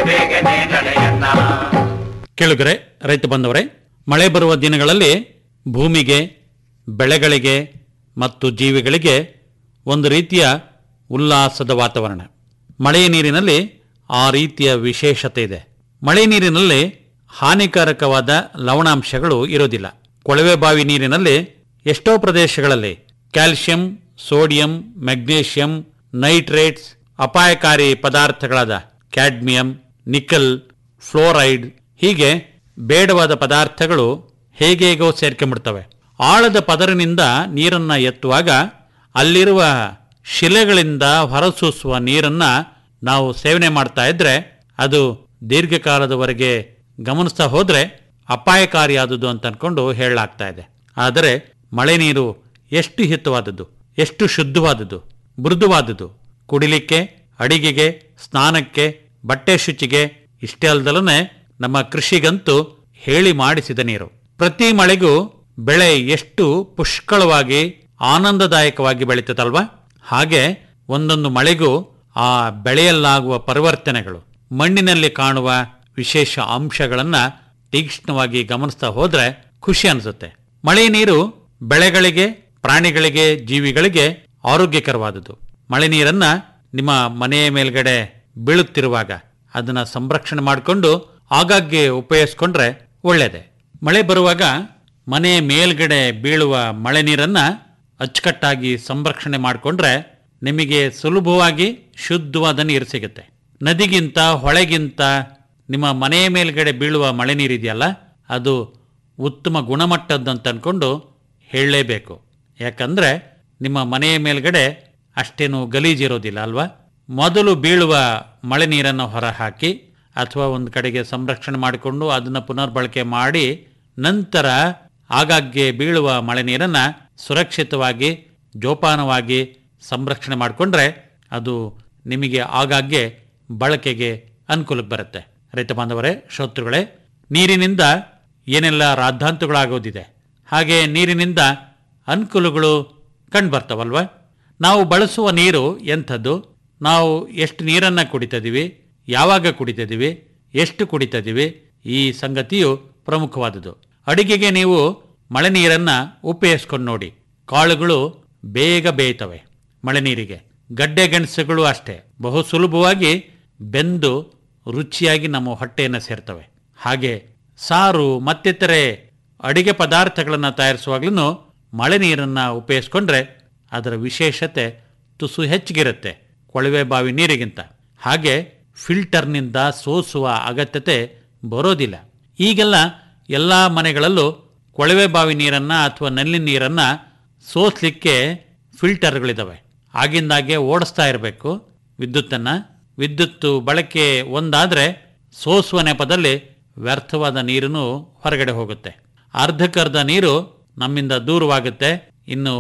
ಕೇಳುಗರೆ ರೈತ ಬಂದವರೇ ಮಳೆ ಬರುವ ದಿನಗಳಲ್ಲಿ ಭೂಮಿಗೆ ಬೆಳೆಗಳಿಗೆ ಮತ್ತು ಜೀವಿಗಳಿಗೆ ಒಂದು ರೀತಿಯ ಉಲ್ಲಾಸದ ವಾತಾವರಣ ಮಳೆಯ ನೀರಿನಲ್ಲಿ ಆ ರೀತಿಯ ವಿಶೇಷತೆ ಇದೆ ಮಳೆ ನೀರಿನಲ್ಲಿ ಹಾನಿಕಾರಕವಾದ ಲವಣಾಂಶಗಳು ಇರೋದಿಲ್ಲ ಕೊಳವೆ ಬಾವಿ ನೀರಿನಲ್ಲಿ ಎಷ್ಟೋ ಪ್ರದೇಶಗಳಲ್ಲಿ ಕ್ಯಾಲ್ಸಿಯಂ ಸೋಡಿಯಂ ಮೆಗ್ನೀಷಿಯಂ ನೈಟ್ರೇಟ್ಸ್ ಅಪಾಯಕಾರಿ ಪದಾರ್ಥಗಳಾದ ಕ್ಯಾಡ್ಮಿಯಂ ನಿಕಲ್ ಫ್ಲೋರೈಡ್ ಹೀಗೆ ಬೇಡವಾದ ಪದಾರ್ಥಗಳು ಹೇಗೇಗೋ ಸೇರ್ಕೊಂಡ್ಬಿಡ್ತವೆ ಆಳದ ಪದರಿನಿಂದ ನೀರನ್ನ ಎತ್ತುವಾಗ ಅಲ್ಲಿರುವ ಶಿಲೆಗಳಿಂದ ಹೊರಸೂಸುವ ನೀರನ್ನ ನಾವು ಸೇವನೆ ಮಾಡ್ತಾ ಇದ್ರೆ ಅದು ದೀರ್ಘಕಾಲದವರೆಗೆ ಗಮನಿಸ್ತಾ ಹೋದ್ರೆ ಅಪಾಯಕಾರಿಯಾದುದು ಅಂತ ಅನ್ಕೊಂಡು ಹೇಳಲಾಗ್ತಾ ಇದೆ ಆದರೆ ಮಳೆ ನೀರು ಎಷ್ಟು ಹಿತವಾದದ್ದು ಎಷ್ಟು ಶುದ್ಧವಾದದ್ದು ಮೃದುವಾದದ್ದು ಕುಡಿಲಿಕ್ಕೆ ಅಡಿಗೆಗೆ ಸ್ನಾನಕ್ಕೆ ಬಟ್ಟೆ ಶುಚಿಗೆ ಇಷ್ಟೇ ಅಲ್ದಲನೆ ನಮ್ಮ ಕೃಷಿಗಂತೂ ಹೇಳಿ ಮಾಡಿಸಿದ ನೀರು ಪ್ರತಿ ಮಳೆಗೂ ಬೆಳೆ ಎಷ್ಟು ಪುಷ್ಕಳವಾಗಿ ಆನಂದದಾಯಕವಾಗಿ ಬೆಳೀತದಲ್ವಾ ಹಾಗೆ ಒಂದೊಂದು ಮಳೆಗೂ ಆ ಬೆಳೆಯಲ್ಲಾಗುವ ಪರಿವರ್ತನೆಗಳು ಮಣ್ಣಿನಲ್ಲಿ ಕಾಣುವ ವಿಶೇಷ ಅಂಶಗಳನ್ನ ತೀಕ್ಷ್ಣವಾಗಿ ಗಮನಿಸ್ತಾ ಹೋದ್ರೆ ಖುಷಿ ಅನಿಸುತ್ತೆ ಮಳೆ ನೀರು ಬೆಳೆಗಳಿಗೆ ಪ್ರಾಣಿಗಳಿಗೆ ಜೀವಿಗಳಿಗೆ ಆರೋಗ್ಯಕರವಾದುದು ಮಳೆ ನೀರನ್ನ ನಿಮ್ಮ ಮನೆಯ ಮೇಲ್ಗಡೆ ಬೀಳುತ್ತಿರುವಾಗ ಅದನ್ನ ಸಂರಕ್ಷಣೆ ಮಾಡಿಕೊಂಡು ಆಗಾಗ್ಗೆ ಉಪಯೋಗಿಸ್ಕೊಂಡ್ರೆ ಒಳ್ಳೆಯದೇ ಮಳೆ ಬರುವಾಗ ಮನೆಯ ಮೇಲ್ಗಡೆ ಬೀಳುವ ಮಳೆ ನೀರನ್ನ ಅಚ್ಚುಕಟ್ಟಾಗಿ ಸಂರಕ್ಷಣೆ ಮಾಡಿಕೊಂಡ್ರೆ ನಿಮಗೆ ಸುಲಭವಾಗಿ ಶುದ್ಧವಾದ ನೀರು ಸಿಗುತ್ತೆ ನದಿಗಿಂತ ಹೊಳೆಗಿಂತ ನಿಮ್ಮ ಮನೆಯ ಮೇಲ್ಗಡೆ ಬೀಳುವ ಮಳೆ ನೀರಿದೆಯಲ್ಲ ಅದು ಉತ್ತಮ ಗುಣಮಟ್ಟದ್ದಂತ ಅನ್ಕೊಂಡು ಹೇಳಲೇಬೇಕು ಯಾಕಂದ್ರೆ ನಿಮ್ಮ ಮನೆಯ ಮೇಲ್ಗಡೆ ಅಷ್ಟೇನು ಗಲೀಜಿರೋದಿಲ್ಲ ಅಲ್ವಾ ಮೊದಲು ಬೀಳುವ ಮಳೆ ನೀರನ್ನು ಹೊರಹಾಕಿ ಅಥವಾ ಒಂದು ಕಡೆಗೆ ಸಂರಕ್ಷಣೆ ಮಾಡಿಕೊಂಡು ಅದನ್ನು ಪುನರ್ಬಳಕೆ ಮಾಡಿ ನಂತರ ಆಗಾಗ್ಗೆ ಬೀಳುವ ಮಳೆ ನೀರನ್ನು ಸುರಕ್ಷಿತವಾಗಿ ಜೋಪಾನವಾಗಿ ಸಂರಕ್ಷಣೆ ಮಾಡಿಕೊಂಡ್ರೆ ಅದು ನಿಮಗೆ ಆಗಾಗ್ಗೆ ಬಳಕೆಗೆ ಅನುಕೂಲಕ್ಕೆ ಬರುತ್ತೆ ರೈತ ಬಾಂಧವರೇ ಶ್ರೋತೃಗಳೇ ನೀರಿನಿಂದ ಏನೆಲ್ಲ ರಾದ್ಧಾಂತಗಳಾಗೋದಿದೆ ಹಾಗೆ ನೀರಿನಿಂದ ಅನುಕೂಲಗಳು ಕಂಡುಬರ್ತಾವಲ್ವ ನಾವು ಬಳಸುವ ನೀರು ಎಂಥದ್ದು ನಾವು ಎಷ್ಟು ನೀರನ್ನು ಕುಡಿತಿದ್ದೀವಿ ಯಾವಾಗ ಕುಡಿತಿದ್ದೀವಿ ಎಷ್ಟು ಕುಡಿತಿದ್ದೀವಿ ಈ ಸಂಗತಿಯು ಪ್ರಮುಖವಾದುದು ಅಡಿಗೆಗೆ ನೀವು ಮಳೆ ನೀರನ್ನು ಉಪಯೋಗಿಸ್ಕೊಂಡು ನೋಡಿ ಕಾಳುಗಳು ಬೇಗ ಬೇಯ್ತವೆ ಮಳೆ ನೀರಿಗೆ ಗಡ್ಡೆ ಗೆಣಸುಗಳು ಅಷ್ಟೇ ಬಹು ಸುಲಭವಾಗಿ ಬೆಂದು ರುಚಿಯಾಗಿ ನಮ್ಮ ಹೊಟ್ಟೆಯನ್ನು ಸೇರ್ತವೆ ಹಾಗೆ ಸಾರು ಮತ್ತಿತರೆ ಅಡಿಗೆ ಪದಾರ್ಥಗಳನ್ನು ತಯಾರಿಸುವಾಗ್ಲೂ ಮಳೆ ನೀರನ್ನು ಉಪಯೋಗಿಸ್ಕೊಂಡ್ರೆ ಅದರ ವಿಶೇಷತೆ ತುಸು ಹೆಚ್ಚಿಗಿರುತ್ತೆ ಕೊಳವೆ ಬಾವಿ ನೀರಿಗಿಂತ ಹಾಗೆ ಫಿಲ್ಟರ್ನಿಂದ ಸೋಸುವ ಅಗತ್ಯತೆ ಬರೋದಿಲ್ಲ ಈಗೆಲ್ಲ ಎಲ್ಲ ಮನೆಗಳಲ್ಲೂ ಕೊಳವೆ ಬಾವಿ ನೀರನ್ನು ಅಥವಾ ನಲ್ಲಿ ನೀರನ್ನು ಸೋಸ್ಲಿಕ್ಕೆ ಫಿಲ್ಟರ್ಗಳಿದ್ದಾವೆ ಆಗಿಂದಾಗೆ ಓಡಿಸ್ತಾ ಇರಬೇಕು ವಿದ್ಯುತ್ತನ್ನು ವಿದ್ಯುತ್ತು ಬಳಕೆ ಒಂದಾದರೆ ಸೋಸುವ ನೆಪದಲ್ಲಿ ವ್ಯರ್ಥವಾದ ನೀರನ್ನು ಹೊರಗಡೆ ಹೋಗುತ್ತೆ ಅರ್ಧಕ್ಕರ್ಧ ನೀರು ನಮ್ಮಿಂದ ದೂರವಾಗುತ್ತೆ ಇನ್ನು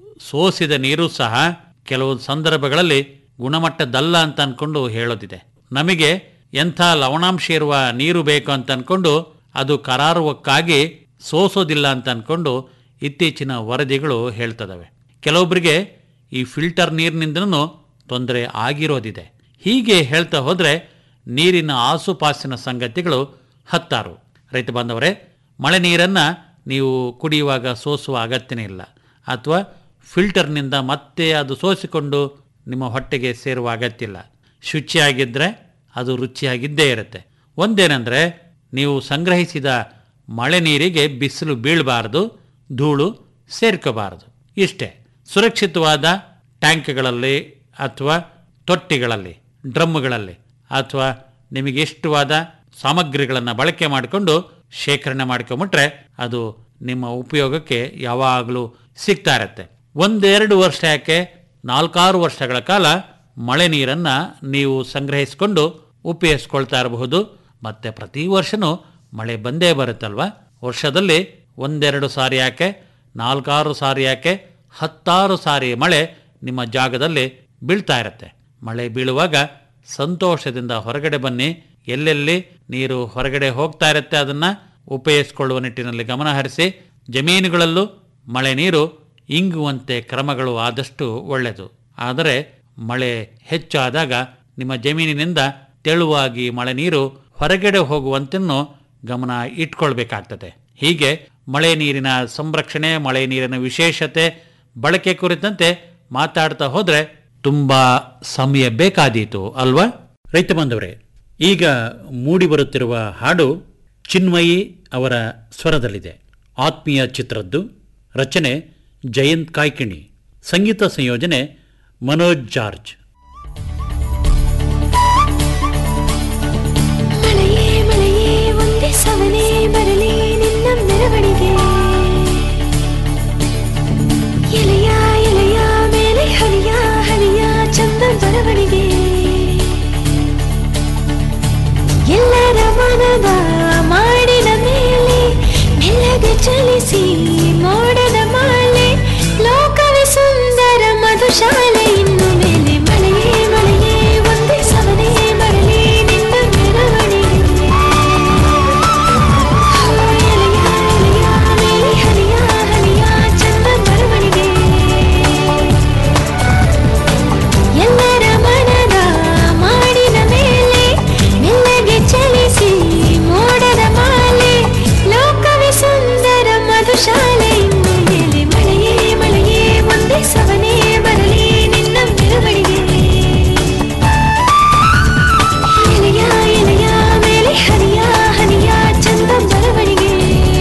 ಸೋಸಿದ ನೀರು ಸಹ ಕೆಲವು ಸಂದರ್ಭಗಳಲ್ಲಿ ಗುಣಮಟ್ಟದಲ್ಲ ಅಂತ ಅನ್ಕೊಂಡು ಹೇಳೋದಿದೆ ನಮಗೆ ಎಂಥ ಲವಣಾಂಶ ಇರುವ ನೀರು ಬೇಕು ಅಂತ ಅನ್ಕೊಂಡು ಅದು ಕರಾರುವಕ್ಕಾಗಿ ಸೋಸೋದಿಲ್ಲ ಅಂತ ಅನ್ಕೊಂಡು ಇತ್ತೀಚಿನ ವರದಿಗಳು ಹೇಳ್ತದವೆ ಕೆಲವೊಬ್ಬರಿಗೆ ಈ ಫಿಲ್ಟರ್ ನೀರಿನಿಂದನೂ ತೊಂದರೆ ಆಗಿರೋದಿದೆ ಹೀಗೆ ಹೇಳ್ತಾ ಹೋದರೆ ನೀರಿನ ಆಸುಪಾಸಿನ ಸಂಗತಿಗಳು ಹತ್ತಾರು ರೈತ ಬಾಂಧವರೇ ಮಳೆ ನೀರನ್ನು ನೀವು ಕುಡಿಯುವಾಗ ಸೋಸುವ ಅಗತ್ಯನೇ ಇಲ್ಲ ಅಥವಾ ಫಿಲ್ಟರ್ನಿಂದ ಮತ್ತೆ ಅದು ಸೋಸಿಕೊಂಡು ನಿಮ್ಮ ಹೊಟ್ಟೆಗೆ ಸೇರುವ ಅಗತ್ಯ ಇಲ್ಲ ಶುಚಿಯಾಗಿದ್ದರೆ ಅದು ರುಚಿಯಾಗಿದ್ದೇ ಇರುತ್ತೆ ಒಂದೇನೆಂದರೆ ನೀವು ಸಂಗ್ರಹಿಸಿದ ಮಳೆ ನೀರಿಗೆ ಬಿಸಿಲು ಬೀಳಬಾರದು ಧೂಳು ಸೇರ್ಕೋಬಾರದು ಇಷ್ಟೇ ಸುರಕ್ಷಿತವಾದ ಟ್ಯಾಂಕ್ಗಳಲ್ಲಿ ಅಥವಾ ತೊಟ್ಟಿಗಳಲ್ಲಿ ಡ್ರಮ್ಗಳಲ್ಲಿ ಅಥವಾ ನಿಮಗೆ ಇಷ್ಟವಾದ ಸಾಮಗ್ರಿಗಳನ್ನು ಬಳಕೆ ಮಾಡಿಕೊಂಡು ಶೇಖರಣೆ ಮಾಡ್ಕೊಂಬಿಟ್ರೆ ಅದು ನಿಮ್ಮ ಉಪಯೋಗಕ್ಕೆ ಯಾವಾಗಲೂ ಸಿಗ್ತಾ ಇರತ್ತೆ ಒಂದೆರಡು ವರ್ಷ ಯಾಕೆ ನಾಲ್ಕಾರು ವರ್ಷಗಳ ಕಾಲ ಮಳೆ ನೀರನ್ನು ನೀವು ಸಂಗ್ರಹಿಸಿಕೊಂಡು ಉಪಯೋಗಿಸ್ಕೊಳ್ತಾ ಇರಬಹುದು ಮತ್ತೆ ಪ್ರತಿ ವರ್ಷನೂ ಮಳೆ ಬಂದೇ ಬರುತ್ತಲ್ವ ವರ್ಷದಲ್ಲಿ ಒಂದೆರಡು ಸಾರಿ ಯಾಕೆ ನಾಲ್ಕಾರು ಸಾರಿ ಯಾಕೆ ಹತ್ತಾರು ಸಾರಿ ಮಳೆ ನಿಮ್ಮ ಜಾಗದಲ್ಲಿ ಬೀಳ್ತಾ ಇರತ್ತೆ ಮಳೆ ಬೀಳುವಾಗ ಸಂತೋಷದಿಂದ ಹೊರಗಡೆ ಬನ್ನಿ ಎಲ್ಲೆಲ್ಲಿ ನೀರು ಹೊರಗಡೆ ಹೋಗ್ತಾ ಇರುತ್ತೆ ಅದನ್ನ ಉಪಯೋಗಿಸಿಕೊಳ್ಳುವ ನಿಟ್ಟಿನಲ್ಲಿ ಗಮನ ಹರಿಸಿ ಜಮೀನುಗಳಲ್ಲೂ ಮಳೆ ನೀರು ಇಂಗುವಂತೆ ಕ್ರಮಗಳು ಆದಷ್ಟು ಒಳ್ಳೆಯದು ಆದರೆ ಮಳೆ ಹೆಚ್ಚಾದಾಗ ನಿಮ್ಮ ಜಮೀನಿನಿಂದ ತೆಳುವಾಗಿ ಮಳೆ ನೀರು ಹೊರಗಡೆ ಹೋಗುವಂತೆಯೂ ಗಮನ ಇಟ್ಕೊಳ್ಬೇಕಾಗ್ತದೆ ಹೀಗೆ ಮಳೆ ನೀರಿನ ಸಂರಕ್ಷಣೆ ಮಳೆ ನೀರಿನ ವಿಶೇಷತೆ ಬಳಕೆ ಕುರಿತಂತೆ ಮಾತಾಡ್ತಾ ಹೋದ್ರೆ ತುಂಬಾ ಸಮಯ ಬೇಕಾದೀತು ಅಲ್ವಾ ರೈತ ಬಂದವರೇ ಈಗ ಮೂಡಿ ಬರುತ್ತಿರುವ ಹಾಡು ಚಿನ್ಮಯಿ ಅವರ ಸ್ವರದಲ್ಲಿದೆ ಆತ್ಮೀಯ ಚಿತ್ರದ್ದು ರಚನೆ ಜಯಂತ್ ಕಾಯ್ಕಿಣಿ ಸಂಗೀತ ಸಂಯೋಜನೆ ಮನೋಜ್ ಜಾರ್ಜ್ ಮಳೆಯೇ ಮಳೆಯೇ ಒಂದೇ ಸವನೇ ಬರಲಿ ನಿನ್ನ ಮೆರವಣಿಗೆ ಎಲೆಯ ಎಲೆಯ ಮೇಲೆ ಹರಿಯ ಹರಿಯ ಚಂದ ಬರವಣಿಗೆ ಎಲ್ಲರ ಮನದ ಮಾಡಿದ ಮೇಲೆ ಮೆಲ್ಲಗೆ ಚಲಿಸಿ ಮೋಡದ ಮಾಲೆ ಲೋಕವೇ ಸುಂದರ ಮಧುಶಾಲೆ ಇನ್ನು ಮೇಲೆ ಮಳೆಯೇ ಮಳೆಯೇ ಒಂದೇ ಸವನೇ ಬರಲಿ ನಿನ್ನ ಮೆರವಣಿಗೆ ಎಲೆಯ ಎಲೆಯ ಮೇಲೆ ಹರಿಯ ಹರಿಯ ಚಂದ ಬರವಣಿಗೆ ಎಲ್ಲರ ಮನದ ಮಾಡಿದ ಮೇಲೆ ಮೆಲ್ಲಗೆ ಚಲಿಸಿ ಮೋಡದ ಮಾಲೆ ಲೋಕವೇ ಸುಂದರ ಮಧುಶಾಲೆ ಇನ್ನು ಮೇಲೆ ಮಳೆಯೇ ಮಳೆಯೇ ಒಂದೇ ಸವನೇ ಬರಲಿ ನಿನ್ನ ಮೆರವಣಿಗೆ ಎಲೆಯ ಎಲೆಯ ಮೇಲೆ ಹರಿಯ ಹರಿಯ ಚಂದ ಬರವಣಿಗೆ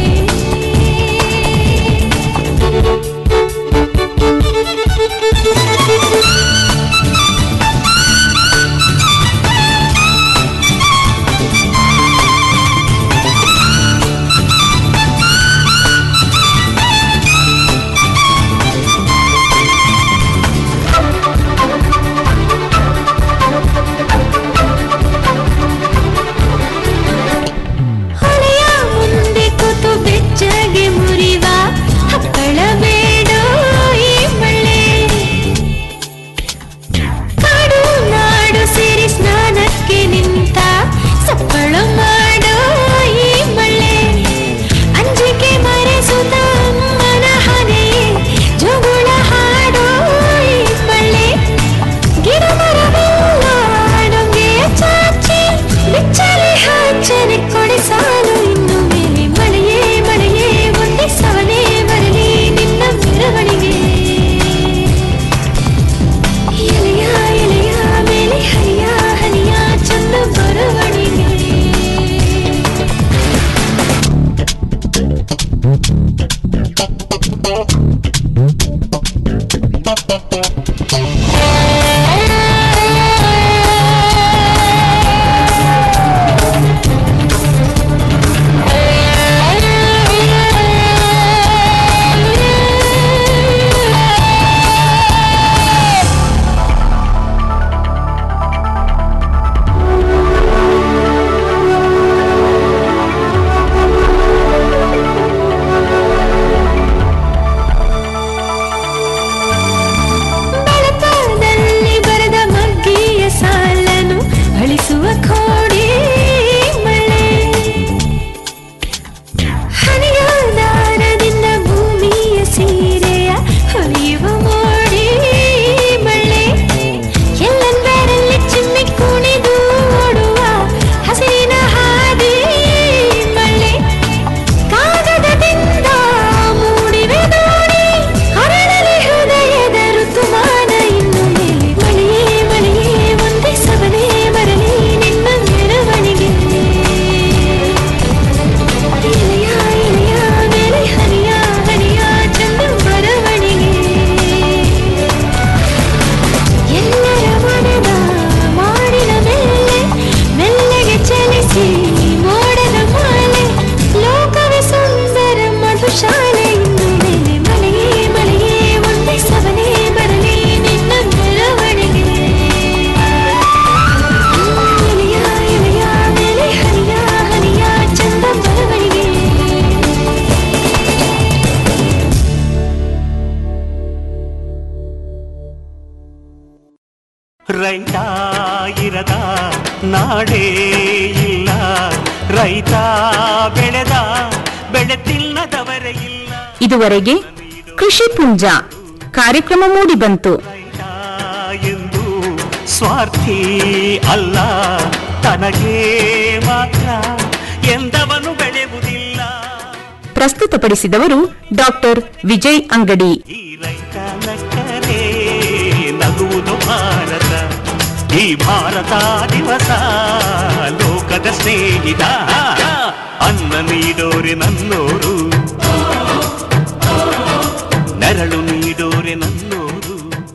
ಹೊಳೆಯ ಮುಂದೆ ಕೂತು ಬೆಚ್ಚಗೆ ಮುರಿವ ಹಪ್ಪಳ ಬೇಡೋ ಈ ಮಳೆ ಕಾಡು ನಾಡು ಸೇರಿ ಸ್ನಾನಕ್ಕೆ ನಿಂತ ಸಪ್ಪಳ ಮಾಡೋ ಈ ಮಳೆ ಅಂಜಿಕೆ ಮರೆಸುತ್ತ ಅಮ್ಮನ ಹನೆ ಜೋಗುಳ ಹಾಡೋ ಈ ಮಳೆ ಗಿಡ ಮರವೆಲ್ಲ ಡೊಂಗೆಯ ಚಾಚಿ ಬಿಚ್ಚಲಿ ಹಚ್ಚನೆ ಕೊಡಿಸಾಲು ಇನ್ನು ಮೇಲೆ ಮಳೆಯೇ ಮಳೆಯೇ ಒಂದೇ ಸವನೇ ಬರಲಿ ನಿನ್ನ ಮೆರವಣಿಗೆ ಎಲೆಯ ಎಲೆಯ ಮೇಲೆ ಹರಿಯ ಹರಿಯ ಚಂದ ಬರವಣಿಗೆ ಬೆಳಕಲ್ಲಿ ಬರೆದ ಮಗ್ಗಿಯ ಸಾಲನು ಅಳಿಸುವ ಕೋಡಿ ಮಳೆ ಹನಿಯ ದಾರದಿಂದ ಭೂಮಿಯ ಸೀರೆಯ ಹೊಲಿಯುವ ಮೋಡಿ ಮಳೆ ಎಲ್ಲೆಂದರಲ್ಲಿ ಚಿಮ್ಮಿ ಕುಣಿದು ಓಡುವ ಹಸಿರಿನ ಹಾದಿ ಮಳೆ ಕಾಗದದಿಂದ ಮೂಡಿವೆ ದೋಣಿ ಹರಳಲಿ ಹೃದಯದ ಋತುಮಾನ ಇನ್ನು ಮೇಲೆ ಮಳೆಯೇ ಮಳೆಯೇ ಒಂದೇ ಸವನೇ ಬರಲಿ ನಿನ್ನ ಮೆರವಣಿಗೆ ಎಲೆಯ ಎಲೆಯ ಮೇಲೆ ಹರಿಯ ಹರಿಯ ಚಂದ ಬರವಣಿಗೆ ಎಲ್ಲರ ಮನದ ಮಾಡಿದ ಮೇಲೆ ಮೆಲ್ಲಗೆ ಚಲಿಸಿ ಮೋಡದ ಮಾಲೆ ಲೋಕವೇ ಸುಂದರ ಮಧುಶಾಲೆ ಇನ್ನು ಮೇಲೆ ಮಳೆಯೇ ಮಳೆಯೇ ಒಂದೇ ಸವನೇ ಬರಲಿ ನಿನ್ನ ಮೆರವಣಿಗೆ ಎಲೆಯ ಎಲೆಯ ಮೇಲೆ ಹರಿಯ ಹರಿಯ ಚಂದ ಬರವಣಿಗೆ ರೈತ ಇರದ ನಾಡೇ ಇಲ್ಲ ರೈತ ಬೆಳೆದ ಬೆಳೆ ತಿನ್ನದವರೇ ಇಲ್ಲ ಇದುವರೆಗೆ ಕೃಷಿ ಪುಂಜ ಕಾರ್ಯಕ್ರಮ ಮೂಡಿಬಂತು ಎಂದು ಸ್ವಾರ್ಥಿ ಅಲ್ಲ ತನಗೆ ಮಾತ್ರ ಎಂದವನು ಬೆಳೆಯುವುದಿಲ್ಲ ಪ್ರಸ್ತುತಪಡಿಸಿದವರು ಡಾಕ್ಟರ್ ವಿಜಯ್ ಅಂಗಡಿ ಈ ರೈತ ನಕ್ಕರೆ ನಗುವುದು ಭಾರತ ಈ ಭಾರತ ದಿವಸ ಲೋಕದ ಸ್ನೇಹಿತ ಅನ್ನ ನೀಡೋರೆ ನನ್ನೋರು ನೆರಳು ನೀಡೋರೆ ನನ್ನೋರು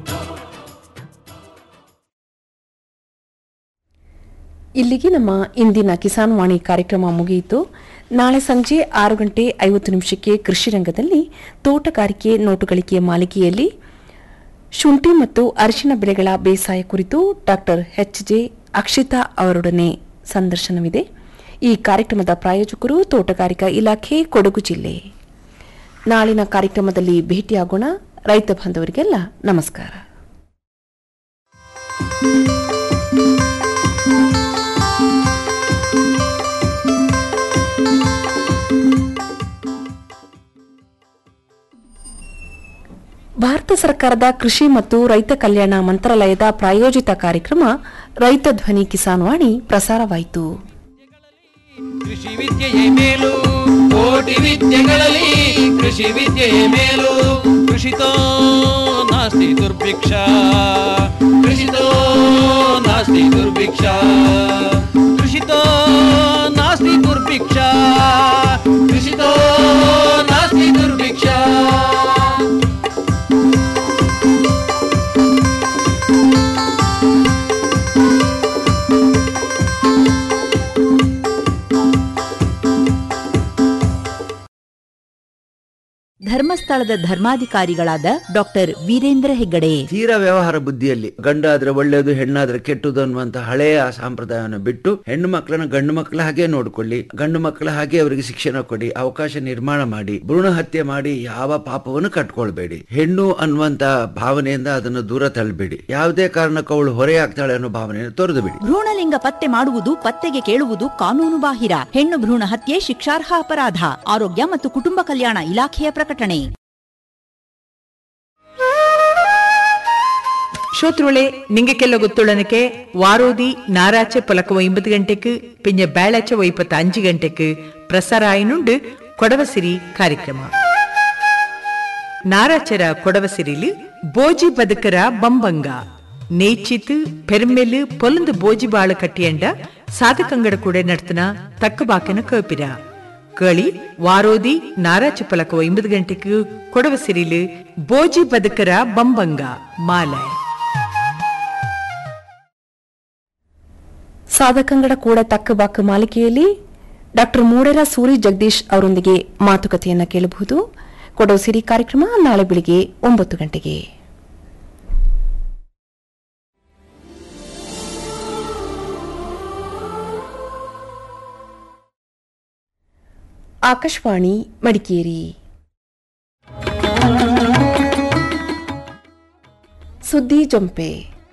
ಇಲ್ಲಿಗೆ ನಮ್ಮ ಇಂದಿನ ಕಿಸಾನ್ ವಾಣಿ ಕಾರ್ಯಕ್ರಮ ಮುಗಿಯಿತು ನಾಳೆ ಸಂಜೆ ಆರು ಗಂಟೆ ಐವತ್ತು ನಿಮಿಷಕ್ಕೆ ಕೃಷಿ ರಂಗದಲ್ಲಿ ತೋಟಗಾರಿಕೆ ನೋಟುಗಳಿಕೆಯ ಮಾಲಿಕೆಯಲ್ಲಿ ಶುಂಠಿ ಮತ್ತು ಅರಿಶಿನ ಬೆಳೆಗಳ ಬೇಸಾಯ ಕುರಿತು ಡಾಕ್ಟರ್ ಎಚ್ ಜೆ ಅಕ್ಷಿತಾ ಅವರೊಡನೆ ಸಂದರ್ಶನವಿದೆ ಈ ಕಾರ್ಯಕ್ರಮದ ಪ್ರಾಯೋಜಕರು ತೋಟಗಾರಿಕಾ ಇಲಾಖೆ ಕೊಡಗು ಜಿಲ್ಲೆ ನಾಳಿನ ಕಾರ್ಯಕ್ರಮದಲ್ಲಿ ಭೇಟಿಯಾಗೋಣ ರೈತ ಬಾಂಧವರಿಗೆಲ್ಲ ನಮಸ್ಕಾರ ಭಾರತ ಸರ್ಕಾರದ ಕೃಷಿ ಮತ್ತು ರೈತ ಕಲ್ಯಾಣ ಮಂತ್ರಾಲಯದ ಪ್ರಾಯೋಜಿತ ಕಾರ್ಯಕ್ರಮ ರೈತ ಧ್ವನಿ ಕಿಸಾನ್ ವಾಣಿ ಪ್ರಸಾರವಾಯಿತು ಕೃಷಿ ವಿದ್ಯೆಯೇ ಮೇಲು ಕೋಟಿ ವಿದ್ಯೆಗಳಲ್ಲಿ ಕೃಷಿ ವಿದ್ಯೆಯೇ ಮೇಲು ಕೃಷಿತೋ ನಾಸ್ತಿ ದುರ್ಭಿಕ್ಷ ಕೃಷಿತೋ ನಾಸ್ತಿ ದುರ್ಭಿಕ್ಷ ಕೃಷಿತೋ ನಾಸ್ತಿ ದುರ್ಭಿಕ್ಷ ಕೃಷಿತೋ ನಾಸ್ತಿ ದುರ್ಭಿಕ್ಷ ಧರ್ಮಸ್ಥಳದ ಧರ್ಮಾಧಿಕಾರಿಗಳಾದ ಡಾಕ್ಟರ್ ವೀರೇಂದ್ರ ಹೆಗ್ಗಡೆ ತೀರಾ ವ್ಯವಹಾರ ಬುದ್ಧಿಯಲ್ಲಿ ಗಂಡಾದ್ರೆ ಒಳ್ಳೆಯದು ಹೆಣ್ಣಾದ್ರೆ ಕೆಟ್ಟದು ಅನ್ನುವಂತ ಹಳೆಯ ಸಂಪ್ರದಾಯವನ್ನು ಬಿಟ್ಟು ಹೆಣ್ಣು ಮಕ್ಕಳನ್ನ ಗಂಡು ಮಕ್ಕಳ ಹಾಗೆ ನೋಡ್ಕೊಳ್ಳಿ ಗಂಡು ಮಕ್ಕಳ ಹಾಗೆ ಅವರಿಗೆ ಶಿಕ್ಷಣ ಕೊಡಿ ಅವಕಾಶ ನಿರ್ಮಾಣ ಮಾಡಿ ಭ್ರೂಣ ಹತ್ಯೆ ಮಾಡಿ ಯಾವ ಪಾಪವನ್ನು ಕಟ್ಕೊಳ್ಬೇಡಿ ಹೆಣ್ಣು ಅನ್ನುವಂತ ಭಾವನೆಯಿಂದ ಅದನ್ನು ದೂರ ತಳ್ಳಬೇಡಿ ಯಾವುದೇ ಕಾರಣಕ್ಕೂ ಅವಳು ಹೊರೆಯಾಗ್ತಾಳೆ ಅನ್ನೋ ಭಾವನೆಯನ್ನು ತೊರೆದು ಬಿಡಿ ಭ್ರೂಣಲಿಂಗ ಪತ್ತೆ ಮಾಡುವುದು ಪತ್ತೆಗೆ ಕೇಳುವುದು ಕಾನೂನು ಬಾಹಿರ ಹೆಣ್ಣು ಭ್ರೂಣ ಹತ್ಯೆ ಶಿಕ್ಷಾರ್ಹ ಅಪರಾಧ ಆರೋಗ್ಯ ಮತ್ತು ಕುಟುಂಬ ಕಲ್ಯಾಣ ಇಲಾಖೆಯ ಪ್ರಕಟಣೆ ഷോത്രുളെ നിങ്ങൾക്കെല്ലാം ഗൊത്തുള്ളനക്ക് വാരോതി നാരാച്ച പൊലക്ക ഒമ്പത് ഗಂಟೆക്ക് പിന്നെ ಬೇಳಾಚ ಒಯ್ಪತ್ತ അഞ്ച് ಗಂಟೆക്ക് ಪ್ರಸಾರಾಯನುಂಡು ಕೊಡವಸಿರಿ ಕಾರ್ಯಕ್ರಮ ನಾರಾಚರ ಕೊಡವಸಿರಿಲು ಬೋಜಿ ಬದುಕರ ಬಂಬಂಗ ನೇಚಿತ್ ಪೆರ್ಮೆಲು ಪೊಲಂದು ಬೋಜಿ ಬಾಳ ಕಟ್ಟಿಯಂಡ ಸಾಧಕಂಗಡ ಕೂಡ ನಡ್ತನ ತಕ್ಕಬಾಕನ ಕೇಪಿರ ಕೇಳಿ ವಾರೋದಿ ನಾರಾಚ ಪಲಕ ಒಂಬತ್ತು ಗಂಟೆಗೆ ಕೊಡವಸಿರಿಲು ಬೋಜಿ ಬದುಕರ ಬಂಬಂಗ ಮಾಲಾಯ್ ಸಾಧಕಂಗಡ ಕೂಡ ತಕ್ಕಬಾಕ ಮಾಲಿಕೆಯಲ್ಲಿ ಡಾಕ್ಟರ್ ಮೂಡರ ಸೂರಿ ಜಗದೀಶ್ ಅವರೊಂದಿಗೆ ಮಾತುಕತೆಯನ್ನ ಕೇಳಬಹುದು ಕೊಡೋ ಸಿರಿ ಕಾರ್ಯಕ್ರಮ ನಾಳೆ ಬೆಳಿಗ್ಗೆ ಒಂಬತ್ತು ಗಂಟೆಗೆ ಆಕಾಶವಾಣಿ ಮಡಿಕೇರಿ ಸುದ್ದಿ ಜೊಂಪೆ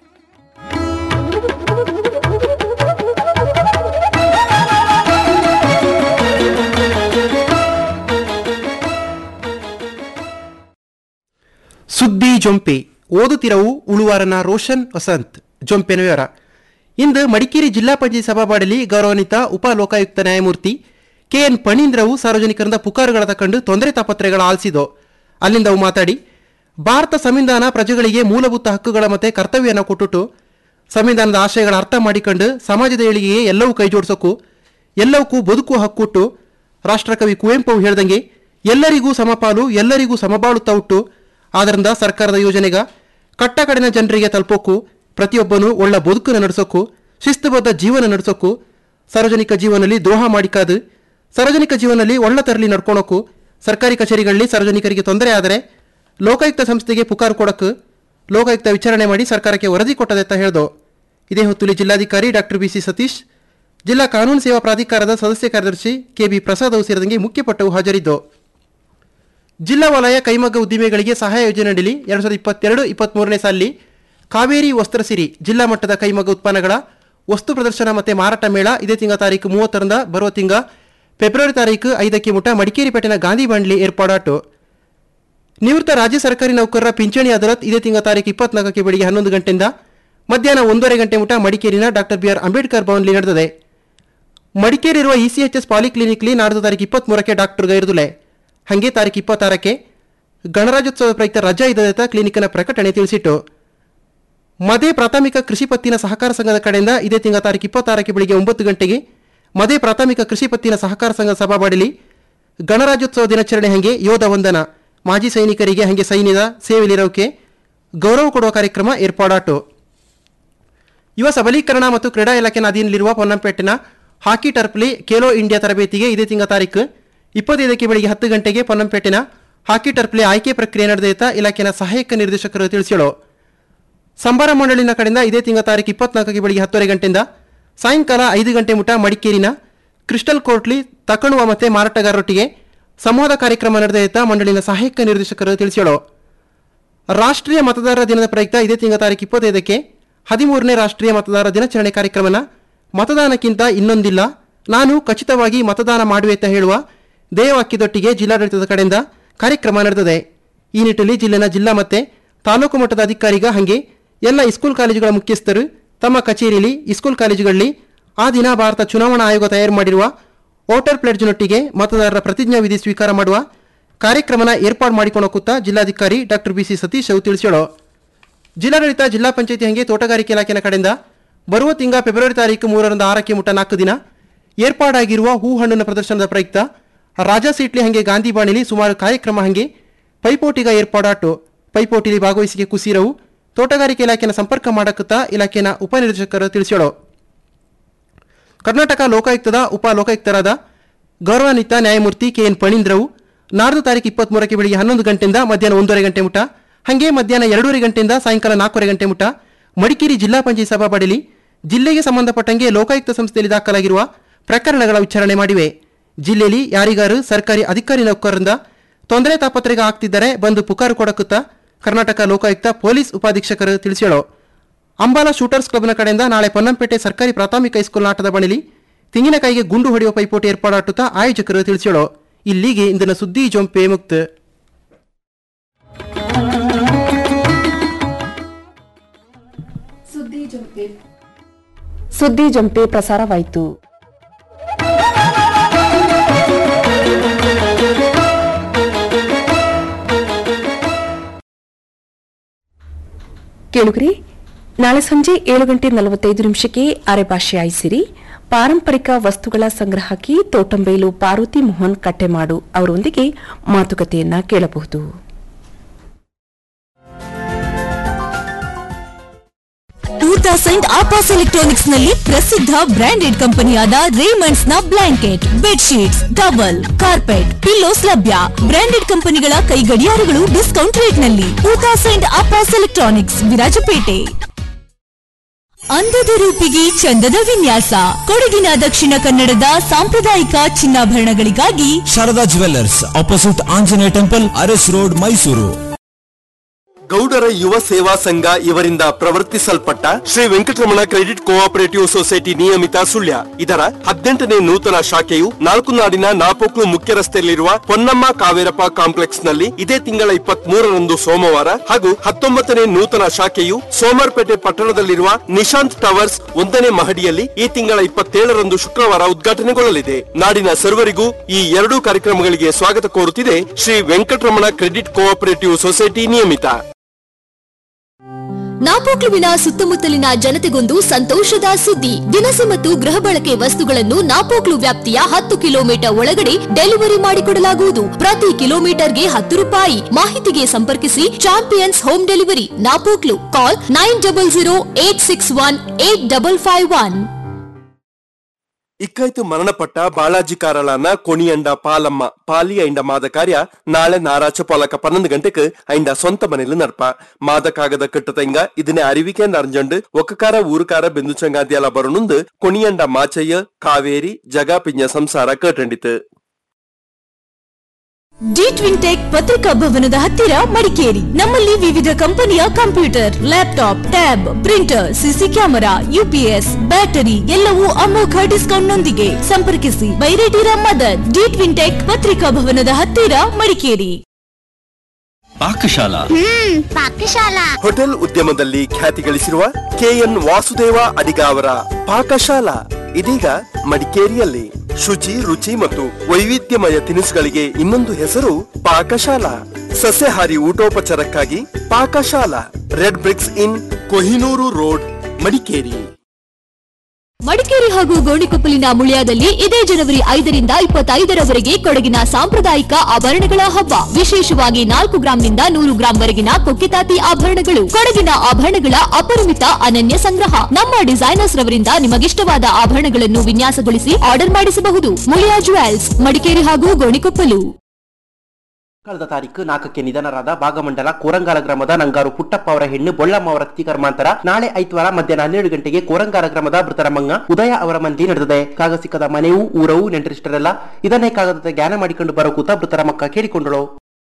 ಸುದ್ದಿ ಜೊಂಪೆ ಓದುತ್ತಿರವು ಉಳುವಾರನ ರೋಷನ್ ವಸಂತ್ ಜೊಂಪೆನ ವಿವರ ಇಂದು ಮಡಿಕೇರಿ ಜಿಲ್ಲಾ ಪಂಚಾಯತ್ ಸಭಾಬಾಡಲಿ ಗೌರವಾನ್ವಿತ ಉಪ ಲೋಕಾಯುಕ್ತ ನ್ಯಾಯಮೂರ್ತಿ ಕೆಎನ್ ಪಣೀಂದ್ರವು ಸಾರ್ವಜನಿಕರಿಂದ ಪುಕಾರುಗಳ ತಕೊಂಡು ತೊಂದರೆ ತಾಪತ್ರೆಗಳ ಆಲಿಸಿದೋ ಅಲ್ಲಿಂದ ಅವು ಮಾತಾಡಿ ಭಾರತ ಸಂವಿಧಾನ ಪ್ರಜೆಗಳಿಗೆ ಮೂಲಭೂತ ಹಕ್ಕುಗಳ ಮತ್ತೆ ಕರ್ತವ್ಯನ ಕೊಟ್ಟುಟ್ಟು ಸಂವಿಧಾನದ ಆಶಯಗಳ ಅರ್ಥ ಮಾಡಿಕೊಂಡು ಸಮಾಜದ ಏಳಿಗೆಗೆ ಎಲ್ಲವೂ ಕೈ ಜೋಡಿಸೋಕು ಎಲ್ಲವಕ್ಕೂ ಬದುಕುವ ಹಕ್ಕುಟ್ಟು ರಾಷ್ಟ್ರಕವಿ ಕುವೆಂಪು ಹೇಳ್ದಂಗೆ ಎಲ್ಲರಿಗೂ ಸಮಪಾಲು ಎಲ್ಲರಿಗೂ ಸಮಬಾಳು ತೌಟ್ಟು ಆದ್ದರಿಂದ ಸರ್ಕಾರದ ಯೋಜನೆಗ ಕಟ್ಟಕಡಿನ ಜನರಿಗೆ ತಲುಪೋಕು ಪ್ರತಿಯೊಬ್ಬನು ಒಳ್ಳ ಬದುಕನ್ನು ನಡೆಸೋಕು ಶಿಸ್ತುಬದ್ಧ ಜೀವನ ನಡೆಸೋಕು ಸಾರ್ವಜನಿಕ ಜೀವನದಲ್ಲಿ ದ್ರೋಹ ಮಾಡಿಕಾದು ಸಾರ್ವಜನಿಕ ಜೀವನದಲ್ಲಿ ಒಳ್ಳ ತರಲಿ ನಡ್ಕೊಳೋಕು ಸರ್ಕಾರಿ ಕಚೇರಿಗಳಲ್ಲಿ ಸಾರ್ವಜನಿಕರಿಗೆ ತೊಂದರೆ ಆದರೆ ಲೋಕಾಯುಕ್ತ ಸಂಸ್ಥೆಗೆ ಪುಕಾರು ಕೊಡಕ್ಕೆ ಲೋಕಾಯುಕ್ತ ವಿಚಾರಣೆ ಮಾಡಿ ಸರ್ಕಾರಕ್ಕೆ ವರದಿ ಕೊಟ್ಟದೆ ಅಂತ ಹೇಳ್ದೋ ಇದೇ ಹೊತ್ತುಲಿ ಜಿಲ್ಲಾಧಿಕಾರಿ ಡಾಕ್ಟರ್ ಬಿ ಸಿ ಸತೀಶ್ ಜಿಲ್ಲಾ ಕಾನೂನು ಸೇವಾ ಪ್ರಾಧಿಕಾರದ ಸದಸ್ಯ ಕಾರ್ಯದರ್ಶಿ ಕೆ ಬಿ ಪ್ರಸಾದ್ ಅವು ಸೇರಿದಂಗೆ ಮುಖ್ಯಪಟ್ಟವು ಹಾಜರಿದ್ದು ಜಿಲ್ಲಾ ವಲಯ ಕೈಮಗ್ಗ ಉದ್ದಿಮೆಗಳಿಗೆ ಸಹಾಯ ಯೋಜನೆಯಡಿ ಎರಡು ಸಾವಿರದ ಇಪ್ಪತ್ತೆರಡು ಇಪ್ಪತ್ತ್ಮೂರನೇ ಸಾಲಿ ಕಾವೇರಿ ವಸ್ತ್ರಸಿರಿ ಜಿಲ್ಲಾ ಮಟ್ಟದ ಕೈಮಗ್ಗ ಉತ್ಪನ್ನಗಳ ವಸ್ತು ಪ್ರದರ್ಶನ ಮತ್ತು ಮಾರಾಟ ಮೇಳ ಇದೇ ತಿಂಗಳ ತಾರೀಕು ಮೂವತ್ತರಿಂದ ಬರುವ ತಿಂಗ ಫೆಬ್ರವರಿ ತಾರೀಕು ಐದಕ್ಕೆ ಮುಟ ಮಡಿಕೇರಿ ಪೇಟೆನ ಗಾಂಧಿ ಬಂಡ್ಲಿ ಏರ್ಪಾಡಾಟು ನಿವೃತ್ತ ರಾಜ್ಯ ಸರ್ಕಾರಿ ನೌಕರರ ಪಿಂಚಣಿ ಅದಾಲತ್ ಇದೇ ತಿಂಗಳ ತಾರೀಕು ಇಪ್ಪತ್ನಾಲ್ಕಕ್ಕೆ ಬೆಳಿಗ್ಗೆ ಹನ್ನೊಂದು ಗಂಟೆಯಿಂದ ಮಧ್ಯಾಹ್ನ ಒಂದೂವರೆ ಗಂಟೆ ಮುಟ ಮಡಿಕೇರಿನ ಡಾಕ್ಟರ್ ಬಿ ಆರ್ ಅಂಬೇಡ್ಕರ್ ಭವನ್ಲಿ ನಡೆದಿದೆ ಮಡಿಕೇರಿ ಇರುವ ಇ ಸಿ ಎಚ್ ಎಸ್ ಪಾಲಿಕ್ಲಿನಿಕ್ಲಿ ನಾಡ್ದು ತಾರೀಕು ಇಪ್ಪತ್ತ್ಮೂರಕ್ಕೆ ಡಾಕ್ಟರ್ ಗೈರ್ದುಲೆ ಹಾಗೆ ತಾರೀಕು ಇಪ್ಪತ್ತಾರಕ್ಕೆ ಗಣರಾಜ್ಯೋತ್ಸವ ಪ್ರಯುಕ್ತ ರಜಾ ಇದ್ದದ ಕ್ಲಿನಿಕ್ನ ಪ್ರಕಟಣೆ ತಿಳಿಸಿಟ್ಟು ಮದೆ ಪ್ರಾಥಮಿಕ ಕೃಷಿ ಪತ್ತಿನ ಸಹಕಾರ ಸಂಘದ ಕಡೆಯಿಂದ ಇದೇ ತಿಂಗಳ ತಾರೀಕು ಇಪ್ಪತ್ತಾರಕ್ಕೆ ಬೆಳಿಗ್ಗೆ ಒಂಬತ್ತು ಗಂಟೆಗೆ ಮದೆ ಪ್ರಾಥಮಿಕ ಕೃಷಿ ಪತ್ತಿನ ಸಹಕಾರ ಸಂಘದ ಸಭಾಬಾಡಲಿ ಗಣರಾಜ್ಯೋತ್ಸವ ದಿನಾಚರಣೆ ಹಂಗೆ ಯೋಧ ವಂದನ ಮಾಜಿ ಸೈನಿಕರಿಗೆ ಹಂಗೆ ಸೈನ್ಯದ ಸೇವೆಲಿರೋಕೆ ಗೌರವ ಕೊಡುವ ಕಾರ್ಯಕ್ರಮ ಏರ್ಪಾಡಾಟು ಯುವ ಸಬಲೀಕರಣ ಮತ್ತು ಕ್ರೀಡಾ ಇಲಾಖೆನ ಅಧೀನದಲ್ಲಿರುವ ಪೊನ್ನಂಪೇಟಿನ ಹಾಕಿ ಟರ್ಪ್ಲಿ ಖೇಲೋ ಇಂಡಿಯಾ ತರಬೇತಿಗೆ ಇದೇ ತಿಂಗಳ ತಾರೀಕು ಇಪ್ಪತ್ತೈದಕ್ಕೆ ಬೆಳಿಗ್ಗೆ ಹತ್ತು ಗಂಟೆಗೆ ಪೊನ್ನಂಪೇಟಿನ ಹಾಕಿ ಟರ್ಪ್ಲಿ ಆಯ್ಕೆ ಪ್ರಕ್ರಿಯೆ ನಡೆದೈತ ಇಲಾಖೆನ ಸಹಾಯಕ ನಿರ್ದೇಶಕರು ತಿಳಿಸಿಳು ಸಂಬಾರ ಮಂಡಳಿನ ಕಡೆಯಿಂದ ಇದೇ ತಿಂಗಳ ತಾರೀಕು ಇಪ್ಪತ್ನಾಲ್ಕಕ್ಕೆ ಬೆಳಿಗ್ಗೆ ಹತ್ತುವರೆ ಗಂಟೆಯಿಂದ ಸಾಯಂಕಾಲ ಐದು ಗಂಟೆ ಮುಟ ಮಡಿಕೇರಿನ ಕ್ರಿಸ್ಟಲ್ ಕೋರ್ಟ್ಲಿ ತಕಣುವ ಮತ್ತೆ ಮಾರಾಟಗಾರರೊಟ್ಟಿಗೆ ಸಂವಾದ ಕಾರ್ಯಕ್ರಮ ನಡೆದೈತ ಮಂಡಳಿನ ಸಹಾಯಕ ನಿರ್ದೇಶಕರು ತಿಳಿಸಿಳು ರಾಷ್ಟ್ರೀಯ ಮತದಾರರ ದಿನದ ಪ್ರಯುಕ್ತ ಇದೇ ತಿಂಗಳ ತಾರೀಕು ಇಪ್ಪತ್ತೈದಕ್ಕೆ ಹದಿಮೂರನೇ ರಾಷ್ಟ್ರೀಯ ಮತದಾರರ ದಿನಾಚರಣೆ ಕಾರ್ಯಕ್ರಮನ ಮತದಾನಕ್ಕಿಂತ ಇನ್ನೊಂದಿಲ್ಲ ನಾನು ಖಚಿತವಾಗಿ ಮತದಾನ ಮಾಡುವೆ ಅಂತ ಹೇಳುವ ಧ್ಯೇಯವಾಕ್ಯದೊಟ್ಟಿಗೆ ಜಿಲ್ಲಾಡಳಿತದ ಕಡೆಯಿಂದ ಕಾರ್ಯಕ್ರಮ ನಡೆದಿದೆ ಈ ನಿಟ್ಟಿನಲ್ಲಿ ಜಿಲ್ಲೆನ ಜಿಲ್ಲಾ ಮತ್ತೆ ತಾಲೂಕು ಮಟ್ಟದ ಅಧಿಕಾರಿಗ ಹಾಗೆ ಎಲ್ಲ ಇಸ್ಕೂಲ್ ಕಾಲೇಜುಗಳ ಮುಖ್ಯಸ್ಥರು ತಮ್ಮ ಕಚೇರಿಯಲ್ಲಿ ಇಸ್ಕೂಲ್ ಕಾಲೇಜುಗಳಲ್ಲಿ ಆ ದಿನ ಭಾರತ ಚುನಾವಣಾ ಆಯೋಗ ತಯಾರು ಮಾಡಿರುವ ವೋಟರ್ ಪ್ಲೇಡ್ಜ್ನೊಟ್ಟಿಗೆ ಮತದಾರರ ಪ್ರತಿಜ್ಞಾ ವಿಧಿ ಸ್ವೀಕಾರ ಮಾಡುವ ಕಾರ್ಯಕ್ರಮನ ಏರ್ಪಾಡು ಮಾಡಿಕೊಂಡು ಕೂತ ಜಿಲ್ಲಾಧಿಕಾರಿ ಡಾಕ್ಟರ್ ಬಿಸಿ ಸತೀಶ್ ಅವರು ತಿಳಿಸ್ಯಾಳು ಜಿಲ್ಲಾಡಳಿತ ಜಿಲ್ಲಾ ಪಂಚಾಯತಿ ಹಂಗೆ ತೋಟಗಾರಿಕೆ ಇಲಾಖೆನ ಕಡೆಯಿಂದ ಬರುವ ತಿಂಗಳ ಫೆಬ್ರವರಿ ತಾರೀಕು ಮೂರರಿಂದ ಆರಕ್ಕೆ ಮುಟ್ಟ ನಾಲ್ಕು ದಿನ ಏರ್ಪಾಡಾಗಿರುವ ಹೂ ಹಣ್ಣಿನ ಪ್ರದರ್ಶನದ ಪ್ರಯುಕ್ತ ರಾಜಾ ಸೀಟ್ಲಿ ಹಂಗೆ ಗಾಂಧಿ ಬಾಣಿಲಿ ಸುಮಾರು ಕಾರ್ಯಕ್ರಮ ಹಂಗೆ ಪೈಪೋಟಿಗ ಏರ್ಪಾಡಾಟು ಪೈಪೋಟಿಲಿ ಭಾಗವಹಿಸಿಕೆ ಕುಸೀರವು ತೋಟಗಾರಿಕೆ ಇಲಾಖೆನ ಸಂಪರ್ಕ ಮಾಡಕುತ್ತಾ ಇಲಾಖೆನ ಉಪನಿರ್ದೇಶಕರು ತಿಳಿಸ್ಯಾಳು ಕರ್ನಾಟಕ ಲೋಕಾಯುಕ್ತದ ಉಪ ಲೋಕಾಯುಕ್ತರಾದ ಗೌರವಾನ್ವಿತ ನ್ಯಾಯಮೂರ್ತಿ ಕೆ ಎನ್ ಪಣೀಂದ್ರವು ನಾಡ್ದು ತಾರೀಕು ಇಪ್ಪತ್ಮೂರಕ್ಕೆ ಬೆಳಿಗ್ಗೆ ಹನ್ನೊಂದು ಗಂಟೆಯಿಂದ ಮಧ್ಯಾಹ್ನ ಒಂದೂವರೆ ಗಂಟೆ ಮುಟ ಹಾಗೆ ಮಧ್ಯಾಹ್ನ ಎರಡೂವರೆ ಗಂಟೆಯಿಂದ ಸಾಯಂಕಾಲ ನಾಲ್ಕೂವರೆ ಗಂಟೆ ಮುಟ ಮಡಿಕೇರಿ ಜಿಲ್ಲಾ ಪಂಚಾಯತ್ ಸಭಾಪಡಿಲಿ ಜಿಲ್ಲೆಗೆ ಸಂಬಂಧಪಟ್ಟಂಗೆ ಲೋಕಾಯುಕ್ತ ಸಂಸ್ಥೆಯಲ್ಲಿ ದಾಖಲಾಗಿರುವ ಪ್ರಕರಣಗಳ ವಿಚಾರಣೆ ಮಾಡಿವೆ ಜಿಲ್ಲೆಯಲ್ಲಿ ಯಾರಿಗಾರು ಸರ್ಕಾರಿ ಅಧಿಕಾರಿ ನೌಕರರಿಂದ ತೊಂದರೆ ತಾಪತ್ರೆಗೆ ಆಗ್ತಿದ್ದರೆ ಬಂದು ಪುಕಾರು ಕೊಡಕುತ್ತಾ ಕರ್ನಾಟಕ ಲೋಕಾಯುಕ್ತ ಪೊಲೀಸ್ ಉಪಾಧೀಕ್ಷಕರು ತಿಳಿಸ್ಯಾಳು ಅಂಬಾಲ ಶೂಟರ್ಸ್ ಕ್ಲಬ್ನ ಕಡೆಯಿಂದ ನಾಳೆ ಪೊನ್ನಂಪೇಟೆ ಸರ್ಕಾರಿ ಪ್ರಾಥಮಿಕ ಹೈಸ್ಕೂಲ್ ಆಟದ ಬಣಿಲಿ ತೆಂಗಿನಕಾಯಿಗೆ ಗುಂಡು ಹೊಡೆಯುವ ಪೈಪೋಟಿ ಏರ್ಪಾಡಾಟುತ್ತಾ ಆಯೋಜಕರು ತಿಳಿಸ್ಯಾಳು ಇಲ್ಲಿಗೆ ಇಂದಿನ ಸುದ್ದಿ ಜೊಂಪೆ ಮುಕ್ತ ಸುದ್ದಿ ಜಂಪೆ ಪ್ರಸಾರವಾಯಿತು ಕೇಳುಗರಿ ನಾಳೆ ಸಂಜೆ ಏಳು ಗಂಟೆ ನಲವತ್ತೈದು ನಿಮಿಷಕ್ಕೆ ಅರೆಭಾಷೆ ಆಯಿಸಿರಿ ಪಾರಂಪರಿಕ ವಸ್ತುಗಳ ಸಂಗ್ರಹಕ್ಕೆ ತೋಟಂಬೇಲು ಪಾರ್ವತಿ ಮೋಹನ್ ಕಟ್ಟೆಮಾಡು ಅವರೊಂದಿಗೆ ಮಾತುಕತೆಯನ್ನ ಕೇಳಬಹುದು ಟೂ ತೌಸಂಡ್ ಆಪಾಸ್ ಎಲೆಕ್ಟ್ರಾನಿಕ್ಸ್ ನಲ್ಲಿ ಪ್ರಸಿದ್ಧ ಬ್ರಾಂಡೆಡ್ ಕಂಪನಿಯಾದ ರೇಮಂಡ್ಸ್ ನ blanket bedsheets towel carpet pillows ಲಭ್ಯ ಬ್ರಾಂಡೆಡ್ ಕಂಪನಿಗಳ ಕೈ ಗಡಿಯಾರಗಳು ಡಿಸ್ಕೌಂಟ್ ರೇಟ್ ನಲ್ಲಿ ಟೂ ತೌಸಂಡ್ ಆಪಾಸ್ ಎಲೆಕ್ಟ್ರಾನಿಕ್ಸ್ ವಿರಾಜಪೇಟೆ ಅಂದದ ರೂಪಿಗೆ ಚಂದದ ವಿನ್ಯಾಸ ಕೊಡಗಿನ ದಕ್ಷಿಣ ಕನ್ನಡದ ಸಾಂಪ್ರದಾಯಿಕ ಚಿನ್ನಾಭರಣಗಳಿಗಾಗಿ Sharada jewellers opposite Anjaneya temple Aras road Mysuru ಗೌಡರ ಯುವ ಸೇವಾ ಸಂಘ ಇವರಿಂದ ಪ್ರವರ್ತಿಸಲ್ಪಟ್ಟ Shri Venkataramana credit cooperative society ನಿಯಮಿತ ಸುಳ್ಯ ಇದರ ಹದಿನೆಂಟನೇ ನೂತನ ಶಾಖೆಯು ನಾಲ್ಕು ನಾಡಿನ ನಾಪೋಕ್ಲು ಮುಖ್ಯ ರಸ್ತೆಯಲ್ಲಿರುವ ಪೊನ್ನಮ್ಮ ಕಾವೇರಪ್ಪ ಕಾಂಪ್ಲೆಕ್ಸ್ ನಲ್ಲಿ ಇದೇ ತಿಂಗಳ ಇಪ್ಪತ್ತ್ ಮೂರರಂದು ಸೋಮವಾರ ಹಾಗೂ ಹತ್ತೊಂಬತ್ತನೇ ನೂತನ ಶಾಖೆಯು ಸೋಮರ್ಪೇಟೆ ಪಟ್ಟಣದಲ್ಲಿರುವ ನಿಶಾಂತ್ ಟವರ್ಸ್ ಒಂದನೇ ಮಹಡಿಯಲ್ಲಿ ಈ ತಿಂಗಳ ಇಪ್ಪತ್ತೇಳರಂದು ಶುಕ್ರವಾರ ಉದ್ಘಾಟನೆಗೊಳ್ಳಲಿದೆ ನಾಡಿನ ಸರ್ವರಿಗೂ ಈ ಎರಡೂ ಕಾರ್ಯಕ್ರಮಗಳಿಗೆ ಸ್ವಾಗತ ಕೋರುತ್ತಿದೆ Shri Venkataramana credit cooperative society ನಿಯಮಿತ ನಾಪೋಕ್ಲುವಿನ ಸುತ್ತಮುತ್ತಲಿನ ಜನತೆಗೊಂದು ಸಂತೋಷದ ಸುದ್ದಿ ದಿನಸಿ ಮತ್ತು ಗೃಹ ಬಳಕೆ ವಸ್ತುಗಳನ್ನು ನಾಪೋಕ್ಲು ವ್ಯಾಪ್ತಿಯ ಹತ್ತು ಕಿಲೋಮೀಟರ್ ಒಳಗಡೆ ಡೆಲಿವರಿ ಮಾಡಿಕೊಡಲಾಗುವುದು ಪ್ರತಿ ಕಿಲೋಮೀಟರ್ಗೆ ಹತ್ತು ರೂಪಾಯಿ ಮಾಹಿತಿಗೆ ಸಂಪರ್ಕಿಸಿ champions home delivery Napoklu call nine double zero eight six one eight double five one ಇಕ್ಕಾಯ್ತು ಮರಣಪಟ್ಟ ಬಾಲಾಜಿ ಕಾರಳನ ಕೊಣಿಯಂಡ ಪಾಲಮ್ಮ ಪಾಲಿ ಐಂಡ ಮಾದ ಕಾರ್ಯ ನಾಳೆ ನಾರಾಚ ಪೊಲಕ ಪನ್ನೊಂದು ಗಂಟೆക്ക് ಐಂಡ ಸ್ವಂತ ಮನೇಲಿ ನಡ್ಪ ಮಾದಕಾಗದ ಕಟ್ಟತಂಗ ಇದನ್ನೇ ಅರಿವಿಕೆ ನರ್ಜಂಡ್ ಒಕ್ಕಕಾರ ಊರುಕಾರ ಬೆಂದು ಚಂಗಾದಿಯಲ ಬರನುಂದು ಕೊಣಿಯಂಡ ಮಾಚಯ್ಯ ಕಾವೇರಿ ಜಗಾ ಪಿಂಜ ಸಂಸಾರ ಕೇಟಂಡಿತು ಡಿ ಟ್ವಿನ್ ಟೆಕ್ ಪತ್ರಿಕಾ ಭವನದ ಹತ್ತಿರ ಮಡಿಕೇರಿ ನಮ್ಮಲ್ಲಿ ವಿವಿಧ ಕಂಪನಿಯ computer laptop tab printer CC camera UPS battery ಎಲ್ಲವೂ ಅಮೋಘ ಡಿಸ್ಕೌಂಟ್ ನೊಂದಿಗೆ ಸಂಪರ್ಕಿಸಿ Bairetira Madan D twin tech ಪತ್ರಿಕಾ ಭವನದ ಹತ್ತಿರ ಮಡಿಕೇರಿ ಪಾಕಶಾಲಾ ಪಾಕಶಾಲಾ ಹೋಟೆಲ್ ಉದ್ಯಮದಲ್ಲಿ ಖ್ಯಾತಿ ಗಳಿಸಿರುವ ಕೆಎನ್ ವಾಸುದೇವ ಅಡಿಗ ಅವರ ಪಾಕಶಾಲಾ ಇದೀಗ ಮಡಿಕೇರಿಯಲ್ಲಿ ಶುಚಿ ರುಚಿ ಮತ್ತು ವೈವಿಧ್ಯಮಯ ತಿನಿಸುಗಳಿಗೆ ಇನ್ನೊಂದು ಹೆಸರು ಪಾಕಶಾಲಾ ಸಸ್ಯಾಹಾರಿ ಊಟೋಪಚಾರಕ್ಕಾಗಿ Pakashala red bricks inn Kohinoor road Madikeri Madikeri ಹಾಗೂ ಗೋಣಿಕೊಪ್ಪಲಿನ ಮುಳಿಯಾದಲ್ಲಿ ಇದೇ ಜನವರಿ ಐದರಿಂದ ಇಪ್ಪತ್ತೈದರವರೆಗೆ ಕೊಡಗಿನ ಸಾಂಪ್ರದಾಯಿಕ ಆಭರಣಗಳ ಹಬ್ಬ ವಿಶೇಷವಾಗಿ ನಾಲ್ಕು ಗ್ರಾಂನಿಂದ ನೂರು ಗ್ರಾಂ ವರೆಗಿನ ಕೊಕ್ಕಿತಾತಿ ಆಭರಣಗಳು ಕೊಡಗಿನ ಆಭರಣಗಳ ಅಪರಿಮಿತ ಅನನ್ಯ ಸಂಗ್ರಹ ನಮ್ಮ ಡಿಸೈನರ್ಸ್ ರವರಿಂದ ನಿಮಗಿಷ್ಟವಾದ ಆಭರಣಗಳನ್ನು ವಿನ್ಯಾಸಗೊಳಿಸಿ ಆರ್ಡರ್ ಮಾಡಿಸಬಹುದು ಮುಳಿಯಾ ಜುವೆಲ್ಸ್ ಮಡಿಕೇರಿ ಹಾಗೂ ಗೋಣಿಕೊಪ್ಪಲು ಕಳೆದ ತಾರೀಕು ನಾಲ್ಕಕ್ಕೆ ನಿಧನರಾದ ಭಾಗಮಂಡಲ ಕೋರಂಗಾಲ ಗ್ರಾಮದ ನಂಗಾರು ಪುಟ್ಟಪ್ಪ ಅವರ ಹೆಣ್ಣು ಬೊಳ್ಳಮ್ಮ ಅವರ ತಿಥಿ ಕರ್ಮಾಂತರ ನಾಳೆ ಐತವಾರ ಮಧ್ಯಾಹ್ನ ಹನ್ನೆರಡು ಗಂಟೆಗೆ ಕೋರಂಗಾಲ ಗ್ರಾಮದ ಮೃತರ ಮಂಗ ಉದಯ ಅವರ ಮಂದಿ ನಡೆದಿದೆ ಕಾಗ ಸಿಕ್ಕದ ಮನೆಯೂ ಊರವು ನೆಂಟರಿಷ್ಟರೆಲ್ಲ ಇದನ್ನೇ ಕಾಗದದ ಜ್ಞಾನ ಮಾಡಿಕೊಂಡು ಬರೋ ಕೂತ ಮೃತರ ಮಕ್ಕ ಕೇಳಿಕೊಂಡಳು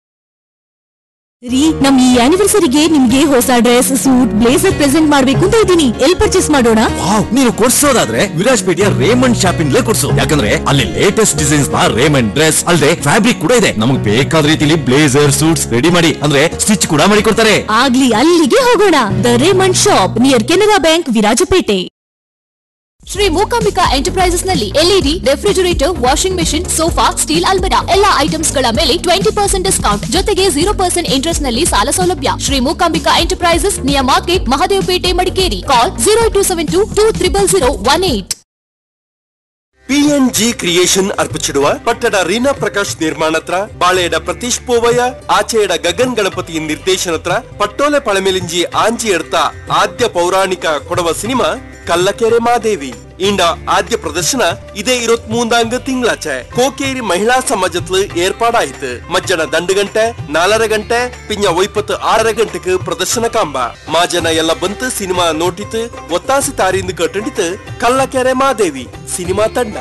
ರೀ ನಮ್ ಈ ಆನಿವರ್ಸರಿಗೆ ನಿಮ್ಗೆ ಹೊಸ ಡ್ರೆಸ್ ಸೂಟ್ ಬ್ಲೇಸರ್ ಪ್ರೆಸೆಂಟ್ ಮಾಡ್ಬೇಕು ಅಂತ ಇದ್ದೀನಿ ಎಲ್ ಪರ್ಚೇಸ್ ಮಾಡೋಣ ವಾವ್ ನೀನು ಕೊಡ್ಸೋದಾದ್ರೆ ವಿರಾಜ್ಪೇಟೆಯ ರೇಮಂಡ್ ಶಾಪಿಂಗ್ಲೇ ಕೊಡ್ಸು ಯಾಕಂದ್ರೆ ಅಲ್ಲಿ ಲೇಟೆಸ್ಟ್ ಡಿಸೈನ್ಸ್ ನ ರೇಮಂಡ್ ಡ್ರೆಸ್ ಅಲ್ಲದೆ ಫ್ಯಾಬ್ರಿಕ್ ಕೂಡ ಇದೆ ನಮಗೆ ಬೇಕಾದ ರೀತಿಲಿ ಬ್ಲೇಸರ್ ಸೂಟ್ಸ್ ರೆಡಿ ಮಾಡಿ ಅಂದ್ರೆ ಸ್ಟಿಚ್ ಕೂಡ ಮಾಡಿ ಕೊಡ್ತಾರೆ ಆಗ್ಲಿ ಅಲ್ಲಿಗೆ ಹೋಗೋಣ the Raymond shop near Canara bank Virajpet Shri Mookambika enterprises ನಲ್ಲಿ LED refrigerator washing machine sofa steel ಅಲ್ಬರಾ ಎಲ್ಲಾ ಐಟಮ್ಸ್ ಗಳ ಮೇಲೆ ಟ್ವೆಂಟಿ ಪರ್ಸೆಂಟ್ ಡಿಸ್ಕೌಂಟ್ ಜೊತೆಗೆ ಜೀರೋ ಪರ್ಸೆಂಟ್ ಇಂಟ್ರೆಸ್ಟ್ ನಲ್ಲಿ ಸಾಲ ಸೌಲಭ್ಯ Shri Mookambika enterprises near market Mahadevpet Madikeri call zero two seven two two triple zero one eight PNG creation ಅರ್ಪಿಸಿಡುವ ಪಟ್ಟಣ ರೀನಾ ಪ್ರಕಾಶ್ ನಿರ್ಮಾಣತ್ರ ಬಾಳೆಯಡ ಪ್ರತೀಶ್ ಪೋವಯ್ಯ ಆಚೆಯಡ ಗಗನ್ ಗಣಪತಿ ನಿರ್ದೇಶನತ್ರ ಪಟ್ಟೋಲೆ ಪಳಮೆಲಿಂಜಿ ಆಂಜಿ ಎಡ್ತ ಆದ್ಯ ಪೌರಾಣಿಕ ಕೊಡವ ಸಿನಿಮಾ ಕಲ್ಲಕೆರೆ ಮಾದೇವಿ ಇಂಡ ಆದ್ಯ ಪ್ರದರ್ಶನ ಇದೇ ಇರುವತ್ ಮೂಂದಾಂಗ ತಿಂಗಳಾಚೆ ಕೋಕೇರಿ ಮಹಿಳಾ ಸಮಾಜತ್ಲು ಏರ್ಪಾಡಾಯಿತು ಮಜ್ಜನ ದಂಡು ಗಂಟೆ ನಾಲರ ಗಂಟೆ ಪಿಂಜ ಒಯ್ಪತ್ತು ಆರರ ಗಂಟೆಗೆ ಪ್ರದರ್ಶನ ಕಾಂಬ ಮಾಜನ ಎಲ್ಲ ಬಂತು ಸಿನಿಮಾ ನೋಟಿತು ಒತ್ತಾಸಿ ತಾರಿಂದ ಕಟ್ಟಂಡಿತು ಕಲ್ಲಕೆರೆ ಮಾದೇವಿ ಸಿನಿಮಾ ತಂಡ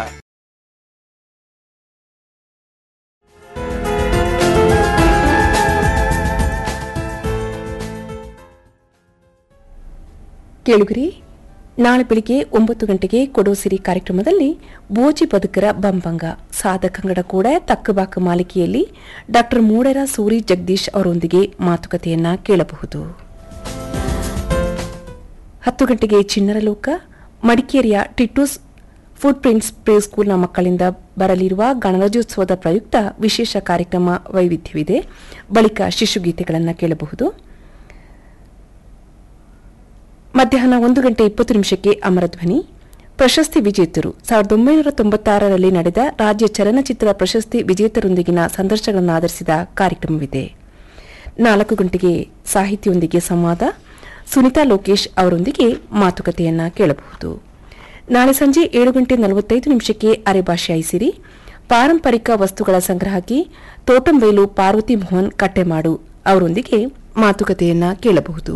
ಕೇಳುಗರಿ ನಾಳೆ ಬೆಳಿಗ್ಗೆ ಒಂಬತ್ತು ಗಂಟೆಗೆ ಕೊಡೋಸಿರಿ ಕಾರ್ಯಕ್ರಮದಲ್ಲಿ ಬೋಜಿ ಬದುಕರ ಬಂಬಂಗ ಸಾಧಕಂಗಡ ಕೂಡ ತಕ್ಕಬಾಕ ಮಾಲಿಕೆಯಲ್ಲಿ ಡಾಕ್ಟರ್ ಮೂಡರ ಸೂರಿ ಜಗದೀಶ್ ಅವರೊಂದಿಗೆ ಮಾತುಕತೆಯನ್ನ ಕೇಳಬಹುದು ಹತ್ತು ಗಂಟೆಗೆ ಚಿಣ್ಣರ ಲೋಕ ಮಡಿಕೇರಿಯ ಟಿಟ್ಟೂಸ್ ಫುಡ್ ಪ್ರಿಂಟ್ಸ್ ಪ್ಲೇ ಸ್ಕೂಲ್ನ ಮಕ್ಕಳಿಂದ ಬರಲಿರುವ ಗಣರಾಜ್ಯೋತ್ಸವದ ಪ್ರಯುಕ್ತ ವಿಶೇಷ ಕಾರ್ಯಕ್ರಮ ವೈವಿಧ್ಯವಿದೆ ಬಳಿಕ ಶಿಶುಗೀತೆಗಳನ್ನು ಕೇಳಬಹುದು ಮಧ್ಯಾಹ್ನ ಒಂದು ಗಂಟೆ ಇಪ್ಪತ್ತು ನಿಮಿಷಕ್ಕೆ ಅಮರಧ್ವನಿ ಪ್ರಶಸ್ತಿ ವಿಜೇತರು ಸಾವಿರದ ಒಂಬೈನೂರ ತೊಂಬತ್ತಾರರಲ್ಲಿ ನಡೆದ ರಾಜ್ಯ ಚಲನಚಿತ್ರ ಪ್ರಶಸ್ತಿ ವಿಜೇತರೊಂದಿಗಿನ ಸಂದರ್ಶನಗಳನ್ನು ಆಧರಿಸಿದ ಕಾರ್ಯಕ್ರಮವಿದೆ ನಾಲ್ಕು ಗಂಟೆಗೆ ಸಾಹಿತಿಯೊಂದಿಗೆ ಸಂವಾದ ಸುನಿತಾ ಲೋಕೇಶ್ ಅವರೊಂದಿಗೆ ಮಾತುಕತೆಯನ್ನ ಕೇಳಬಹುದು ನಾಳೆ ಸಂಜೆ ಏಳು ಗಂಟೆ ನಲವತ್ತೈದು ನಿಮಿಷಕ್ಕೆ ಅರೆಭಾಷೆ ಐಸಿರಿ ಪಾರಂಪರಿಕ ವಸ್ತುಗಳ ಸಂಗ್ರಹಕ್ಕೆ ತೋಟಂಬೈಲು ಪಾರ್ವತಿ ಮೋಹನ್ ಕಟ್ಟೆಮಾಡು ಅವರೊಂದಿಗೆ ಮಾತುಕತೆಯನ್ನ ಕೇಳಬಹುದು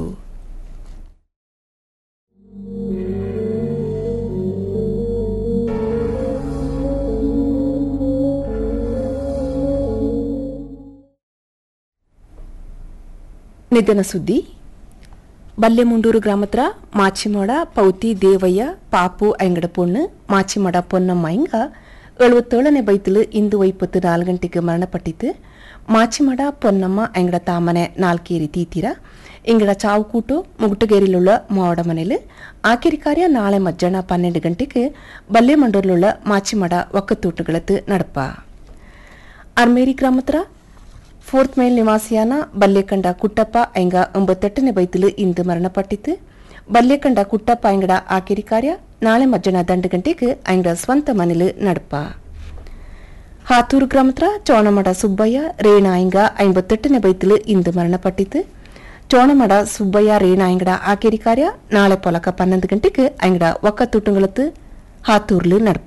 ನಿಧನ ಸುದ್ದಿ ಬಲ್ಲೆಮುಂಡೂರು ಗ್ರಾಮತ್ರ ಮಾಚಿಮಡ ಪೌತಿ ದೇವಯ್ಯ ಪಾಪು ಐಂಗಡ ಪೊಣ್ಣು ಮಾಚಿಮಡ ಪೊನ್ನಮ್ಮ ಇಂಗ எழுபத்தேழனை வயதில் இந்து வைப்பத்து நாலு கண்டிக்கு மரணப்பட்டித்து மாச்சிமட பொன்னಮ್ಮ ಎಂಗಡ ತಾಮನೆ ನಾಲ್ಕೇರಿ ತೀತೀರ ಇಂಗಡ ಚಾವು ಕೂಟು ಮುಗುಟಗೇರಿಲುಳ್ಳ ಮಾವಡ ಮನೆಲು ಆಕೆರಿ ಕಾರ್ಯ ನಾಳೆ ಮಧ್ಯಾಹ್ನ ಪನ್ನೆರಡು ಗಂಟೆಗೆ ಬಲ್ಲೆ ಮಂಡೂರ್ಲುಳ್ಳ ಮಾಚಿಮಡ ಒಕ್ಕತ್ತೂಟಗಳತ್ತು ನಡಪ ಅರ್ಮೇರಿ ಗ್ರಾಮತ್ರ ಫೋರ್ತ್ ಮೈಲ್ ನಿವಾಸಿಯಾನ ಬಲ್ಲೆಕಂಡ ಕುಟ್ಟಪ್ಪ ಎಂಗ ಒಂಬತ್ತೆಟ್ಟನೇ ಬೈತಿಲು ಇಂದು ಮರಣಪಟ್ಟಿತು ಬಲ್ಲೆಕಂಡ ಕುಟ್ಟಪ್ಪ ಎಂಗಡ ಆಕೆರಿ ಕಾರ್ಯ ನಾಳೆ ಮಧ್ಯಾಹ್ನ ದಂಡು ಗಂಟೆಗೆ ಎಂಗಡ ಸ್ವಂತ ಮನೆಲು ನಡಪ ಹಾತೂರು ಗ್ರಾಮತ್ರ ಚೋಣಮಡ ಸುಬ್ಬಯ್ಯ ರೇಣಾಯಿಂಗ ಐಂಬತ್ತೆಟ್ಟನೇ ಬೈತಿಲು ಇಂದು ಮರಣಪಟ್ಟಿತು ಚೋಣಮಡ ಸುಬ್ಬಯ್ಯ ರೇಣಾಯಿಂಗಡ ಆಕೆರಿ ಕಾರ್ಯ ನಾಳೆ ಪೊಲಕ ಪನ್ನೊಂದು ಗಂಟೆಗೆ ಎಂಗಡ ಒಕ್ಕತೂಟುಗಳತ್ತು ಹಾತೂರ್ಲು ನಡಪ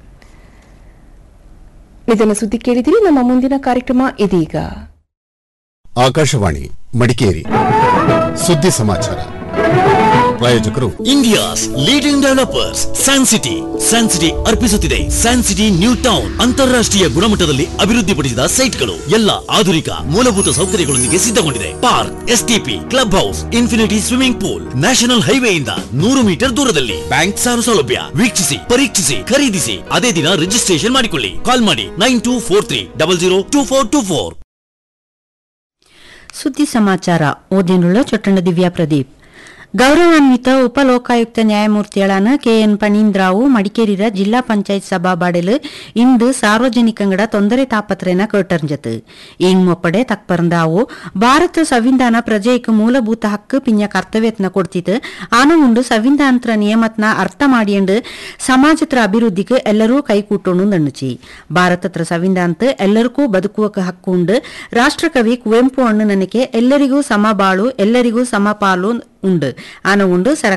ನಿಧನ ಸುದ್ದಿ ಕೇಳಿದಿರಿ ನಮ್ಮ ಮುಂದಿನ ಕಾರ್ಯಕ್ರಮ ಇದೀಗ ಆಕಾಶವಾಣಿ ಮಡಿಕೇರಿ ಸುದ್ದಿ ಸಮಾಚಾರ ಪ್ರಾಯೋಜಕರು India's leading developers San City San City ಅರ್ಪಿಸುತ್ತಿದೆ ಸ್ಯಾನ್ ಸಿಟಿ ನ್ಯೂ ಟೌನ್ ಅಂತಾರಾಷ್ಟ್ರೀಯ ಗುಣಮಟ್ಟದಲ್ಲಿ ಅಭಿವೃದ್ಧಿಪಡಿಸಿದ ಸೈಟ್ಗಳು ಎಲ್ಲ ಆಧುನಿಕ ಮೂಲಭೂತ ಸೌಕರ್ಯಗಳೊಂದಿಗೆ ಸಿದ್ಧಗೊಂಡಿದೆ park STP club house infinity swimming pool national ಹೈವೇಯಿಂದ ನೂರು ಮೀಟರ್ ದೂರದಲ್ಲಿ ಬ್ಯಾಂಕ್ ಸಾಲ ಸೌಲಭ್ಯ ವೀಕ್ಷಿಸಿ ಪರೀಕ್ಷಿಸಿ ಖರೀದಿಸಿ ಅದೇ ದಿನ ರಿಜಿಸ್ಟ್ರೇಷನ್ ಮಾಡಿಕೊಳ್ಳಿ ಕಾಲ್ ಮಾಡಿ nine two four three double zero two four two four ಸುದ್ದಿ ಸಮಾಚಾರ ಓದಿನುಳ್ಳ ಚೊಟ್ಟಣ ದಿವ್ಯಾ ಪ್ರದೀಪ್ ಗೌರವಾನ್ವಿತ ಉಪಲೋಕಾಯುಕ್ತ ನ್ಯಾಯಮೂರ್ತಿಗಳಾன ಕೆಎನ್ ಪಣೀಂದ್ರಾವು ಮಡಿಕೇರಿರ ಜಿಲ್ಲಾ ಪಂಚಾಯತ್ ಸಭಾಬಾಡೆಲು ಇಂದು ಸಾರ್ವಜನಿಕಂಗಡ ತೊಂದರೆ ತಾಪತ್ರೆನ ಕೇಟರ್ಂಜತು ಇಂಗ್ ಮೊಪ್ಪಡೆ ತಕ್ಪರ್ಂದಾವು ಭಾರತ ಸಂವಿಧಾನ ಪ್ರಜೆಕ್ ಮೂಲಭೂತ ಹಕ್ಕು ಪಿಂಜ ಕರ್ತವ್ಯತ್ನ ಕೊಡ್ತಿತ್ತು ಆನ ಉಂಡು ಸಂವಿಧಾನತ್ರ ನಿಯಮತ್ನ ಅರ್ಥ ಮಾಡಿಯಂಡು ಸಮಾಜತ್ರ ಅಭಿವೃದ್ಧಿಗೆ ಎಲ್ಲರೂ ಕೈಕೂಟೋಣು ನಣ್ಣುಚಿ ಭಾರತತ್ರ ಸಂವಿಧಾನತ್ ಎಲ್ಲರಿಗೂ ಬದುಕುವಕ್ಕೆ ಹಕ್ಕು ಉಂಡು ರಾಷ್ಟ್ರಕವಿ ಕುವೆಂಪು ಅಣ್ಣು ನನಗೆ ಎಲ್ಲರಿಗೂ ಸಮಬಾಳು ಎಲ್ಲರಿಗೂ ಸಮಪಾಲು ಉಂಡು ಆನ ಉಂಡು ಸರ